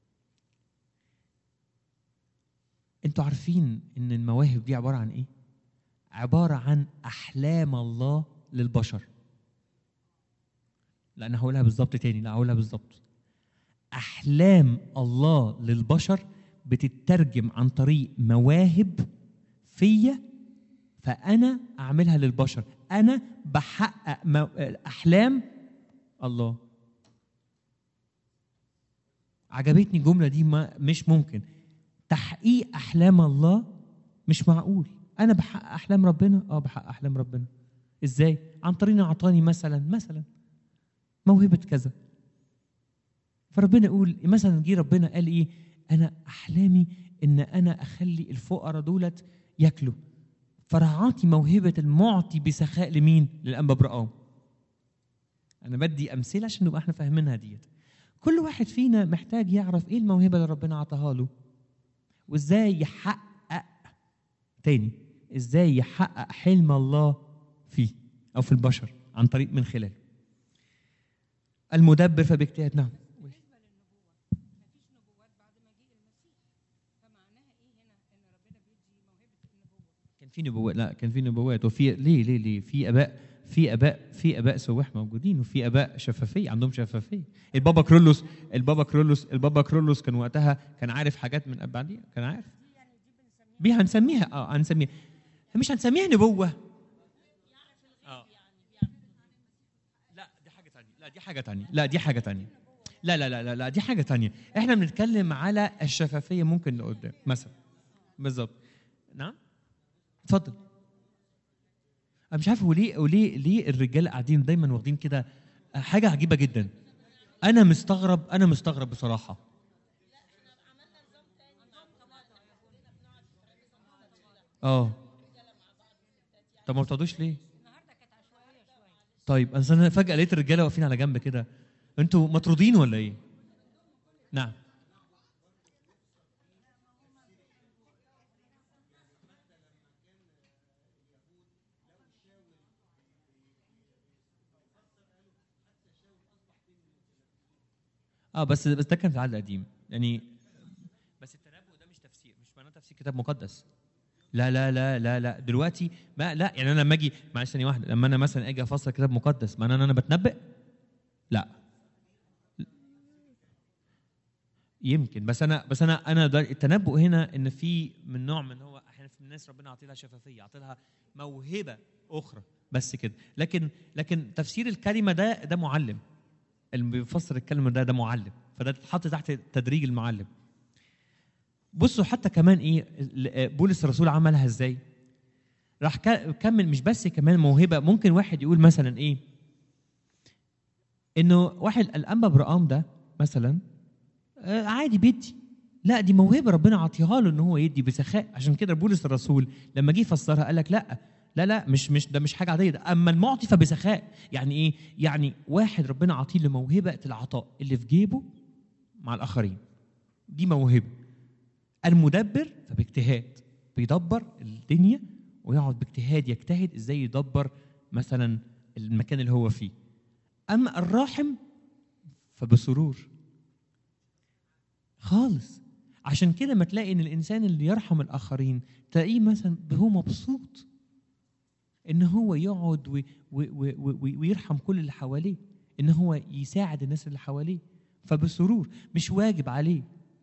انتوا عارفين ان المواهب دي عباره عن ايه عباره عن احلام الله للبشر لا انا هقولها بالظبط تاني لا هقولها بالظبط احلام الله للبشر بتترجم عن طريق مواهب فيا فانا اعملها للبشر انا بحقق مو- احلام الله عجبتني الجمله دي ما مش ممكن تحقيق احلام الله مش معقول انا بحقق احلام ربنا اه بحقق احلام ربنا ازاي عن طريق إنه اعطاني مثلا مثلا موهبه كذا فربنا يقول مثلا جه ربنا قال ايه انا احلامي ان انا اخلي الفقراء دولت ياكلوا فراح عاطي موهبه المعطي بسخاء لمين للانبا برقام انا بدي امثله عشان نبقى احنا فاهمينها ديت كل واحد فينا محتاج يعرف ايه الموهبه اللي ربنا عطاها له وازاي يحقق تاني ازاي يحقق حلم الله فيه او في البشر عن طريق من خلاله المدبر فباجتهاد نعم بالنسبه للنبوه مفيش نبوات بعد مجيء المسيح فمعناها ايه هنا ان ربنا بيدي موهبه النبوه كان في نبوات لا كان في نبوات وفي ليه ليه ليه في اباء في اباء في اباء سواح موجودين وفي اباء شفافيه عندهم شفافيه البابا كرولوس البابا كرولوس البابا كرولوس كان وقتها كان عارف حاجات من بعديها كان عارف دي هنسميها اه هنسميها مش هنسميها نبوه اه لا دي حاجه تانية لا دي حاجه تانية لا دي حاجه تانية لا لا لا لا, لا دي حاجه تانية احنا بنتكلم على الشفافيه ممكن لقدام مثلا بالظبط نعم اتفضل انا مش عارف وليه وليه ليه الرجاله قاعدين دايما واخدين كده حاجه عجيبه جدا انا مستغرب انا مستغرب بصراحه اه طب ما بتقعدوش ليه النهارده كانت عشوائيه شويه طيب اصل انا فجاه لقيت الرجاله واقفين على جنب كده انتوا مطرودين ولا ايه نعم اه بس بس ده كان في العهد القديم يعني بس التنبؤ ده مش تفسير مش معناه تفسير كتاب مقدس لا لا لا لا لا دلوقتي ما لا يعني انا لما اجي معلش ثانيه واحده لما انا مثلا اجي افسر كتاب مقدس معناه ان انا بتنبأ؟ لا يمكن بس انا بس انا انا ده التنبؤ هنا ان في من نوع من هو احيانا في الناس ربنا عاطي لها شفافيه عاطي لها موهبه اخرى بس كده لكن لكن تفسير الكلمه ده ده معلم اللي بيفسر الكلمه ده ده معلم فده تتحط تحت تدريج المعلم بصوا حتى كمان ايه ال- بولس الرسول عملها ازاي راح ك- كمل مش بس كمان موهبه ممكن واحد يقول مثلا ايه انه واحد الانبا برقام ده مثلا آه، عادي بيدي لا دي موهبه ربنا عطيها له ان هو يدي بسخاء عشان كده بولس الرسول لما جه يفسرها قال لك لا لا لا مش مش ده مش حاجه عاديه ده اما المعطي فبسخاء يعني ايه يعني واحد ربنا عطيه له موهبه العطاء اللي في جيبه مع الاخرين دي موهبه المدبر فباجتهاد بيدبر الدنيا ويقعد باجتهاد يجتهد ازاي يدبر مثلا المكان اللي هو فيه اما الراحم فبسرور خالص عشان كده ما تلاقي ان الانسان اللي يرحم الاخرين تلاقيه مثلا هو مبسوط ان هو يقعد و- و- و- و- ويرحم كل اللي حواليه ان هو يساعد الناس اللي حواليه فبسرور مش واجب عليه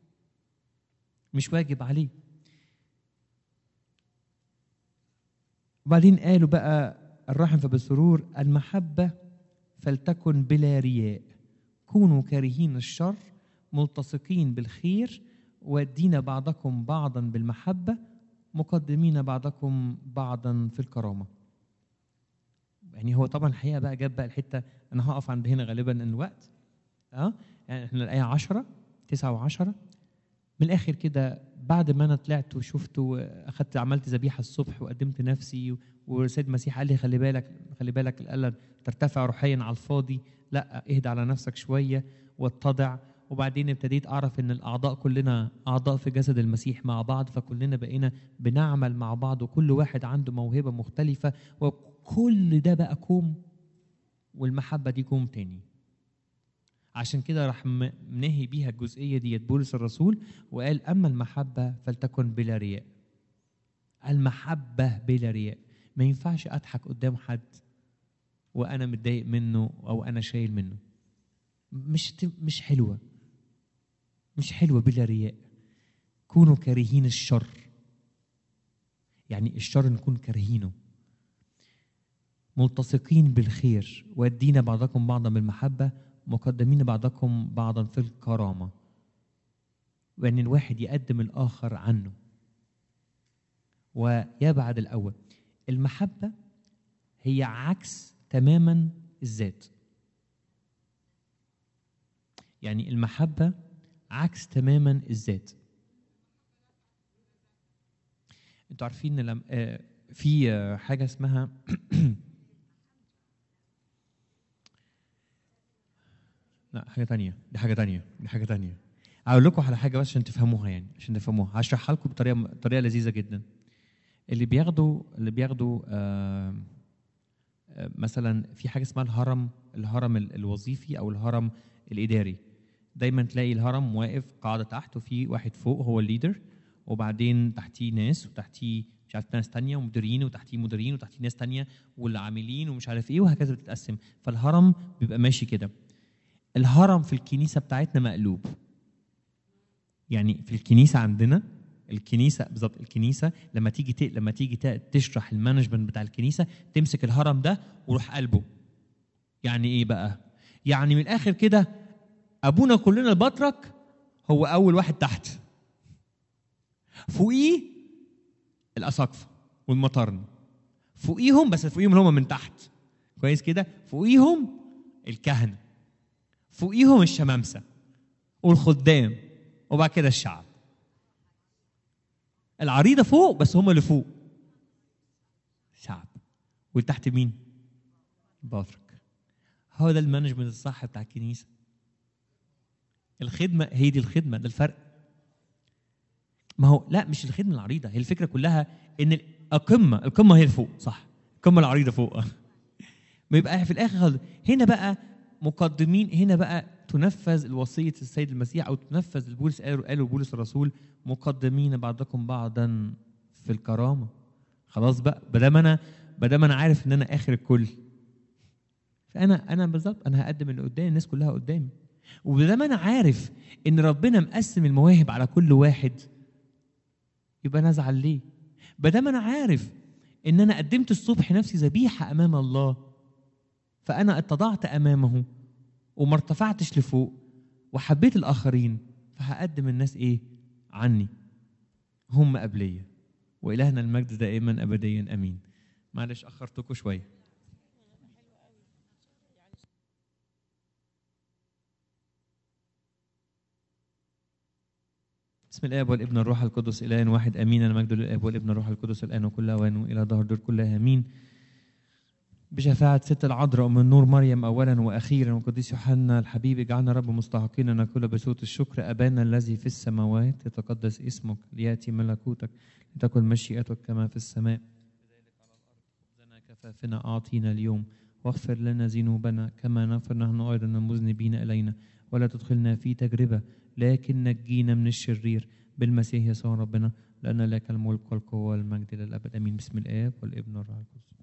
مش واجب عليه وبعدين قالوا بقى الرحم فبسرور المحبة فلتكن بلا رياء كونوا كارهين الشر ملتصقين بالخير ودين بعضكم بعضا بالمحبة مقدمين بعضكم بعضا في الكرامة يعني هو طبعا الحقيقة بقى جاب بقى الحتة أنا هقف عند هنا غالبا لأن الوقت اه يعني احنا الآية 10 9 و10 من الآخر كده بعد ما أنا طلعت وشفت وأخدت عملت ذبيحة الصبح وقدمت نفسي والسيد المسيح قال لي خلي بالك خلي بالك الآلة ترتفع روحيا على الفاضي لا اهدى على نفسك شوية واتضع وبعدين ابتديت اعرف ان الاعضاء كلنا اعضاء في جسد المسيح مع بعض فكلنا بقينا بنعمل مع بعض وكل واحد عنده موهبه مختلفه وكل ده بقى كوم والمحبه دي كوم تاني عشان كده راح م- منهي بيها الجزئيه ديت بولس الرسول وقال اما المحبه فلتكن بلا رياء المحبه بلا رياء ما ينفعش اضحك قدام حد وانا متضايق منه او انا شايل منه مش ت- مش حلوه مش حلوه بلا رياء كونوا كارهين الشر يعني الشر نكون كارهينه ملتصقين بالخير وادين بعضكم بعضا بالمحبه مقدمين بعضكم بعضا في الكرامه وان الواحد يقدم الاخر عنه ويبعد الاول المحبه هي عكس تماما الذات يعني المحبة عكس تماما الذات انتوا عارفين لم... آه، في آه، حاجة اسمها لا حاجة تانية دي حاجة تانية دي حاجة تانية هقول لكم على حاجة بس عشان تفهموها يعني عشان تفهموها هشرحها لكم بطريقة بطريقة لذيذة جدا اللي بياخدوا اللي بياخدوا آه آه، مثلا في حاجة اسمها الهرم الهرم ال- الوظيفي أو الهرم الإداري دايما تلاقي الهرم واقف قاعدة تحت وفي واحد فوق هو الليدر وبعدين تحتيه ناس وتحتيه مش عارف ناس تانية ومديرين وتحتيه مديرين وتحتيه ناس تانية والعاملين ومش عارف ايه وهكذا بتتقسم فالهرم بيبقى ماشي كده الهرم في الكنيسة بتاعتنا مقلوب يعني في الكنيسة عندنا الكنيسة بالظبط الكنيسة لما تيجي ت... لما تيجي ت... تشرح المانجمنت بتاع الكنيسة تمسك الهرم ده وروح قلبه يعني ايه بقى يعني من الاخر كده ابونا كلنا البطرك هو اول واحد تحت فوقيه الاساقفه والمطارن فوقيهم بس فوقيهم اللي هم من تحت كويس كده فوقيهم الكهنه فوقيهم الشمامسه والخدام وبعد كده الشعب العريضه فوق بس هم اللي فوق شعب والتحت مين البطرك هو ده المانجمنت الصح بتاع الكنيسه الخدمه هي دي الخدمه ده الفرق ما هو لا مش الخدمه العريضه هي الفكره كلها ان القمه القمه هي فوق صح القمه العريضه فوق بيبقى في الاخر خالص هنا بقى مقدمين هنا بقى تنفذ الوصيه السيد المسيح او تنفذ البولس قالوا قالوا بولس الرسول مقدمين بعضكم بعضا في الكرامه خلاص بقى بدام انا بدام انا عارف ان انا اخر الكل فانا انا بالظبط انا هقدم اللي قدامي الناس كلها قدامي وبدام انا عارف ان ربنا مقسم المواهب على كل واحد يبقى انا ازعل ليه بدام انا عارف ان انا قدمت الصبح نفسي ذبيحه امام الله فانا اتضعت امامه وما ارتفعتش لفوق وحبيت الاخرين فهقدم الناس ايه عني هم قبليه والهنا المجد دائما ابديا امين معلش اخرتكم شويه بسم الاب والابن والروح القدس اله واحد امين المجد للاب والابن والروح القدس الان وكل اوان والى ظهر دور كلها امين بشفاعة ست العذراء أم النور مريم أولا وأخيرا وقديس يوحنا الحبيب اجعلنا رب مستحقين أن نقول بصوت الشكر أبانا الذي في السماوات يتقدس اسمك ليأتي ملكوتك لتكن مشيئتك كما في السماء كذلك على الأرض خبزنا كفافنا أعطينا اليوم واغفر لنا ذنوبنا كما نغفر نحن أيضا المذنبين إلينا ولا تدخلنا في تجربة لكن نجينا من الشرير بالمسيح يسوع ربنا لأن لك الملك والقوة والمجد للأبد آمين بسم الآب والابن والروح القدس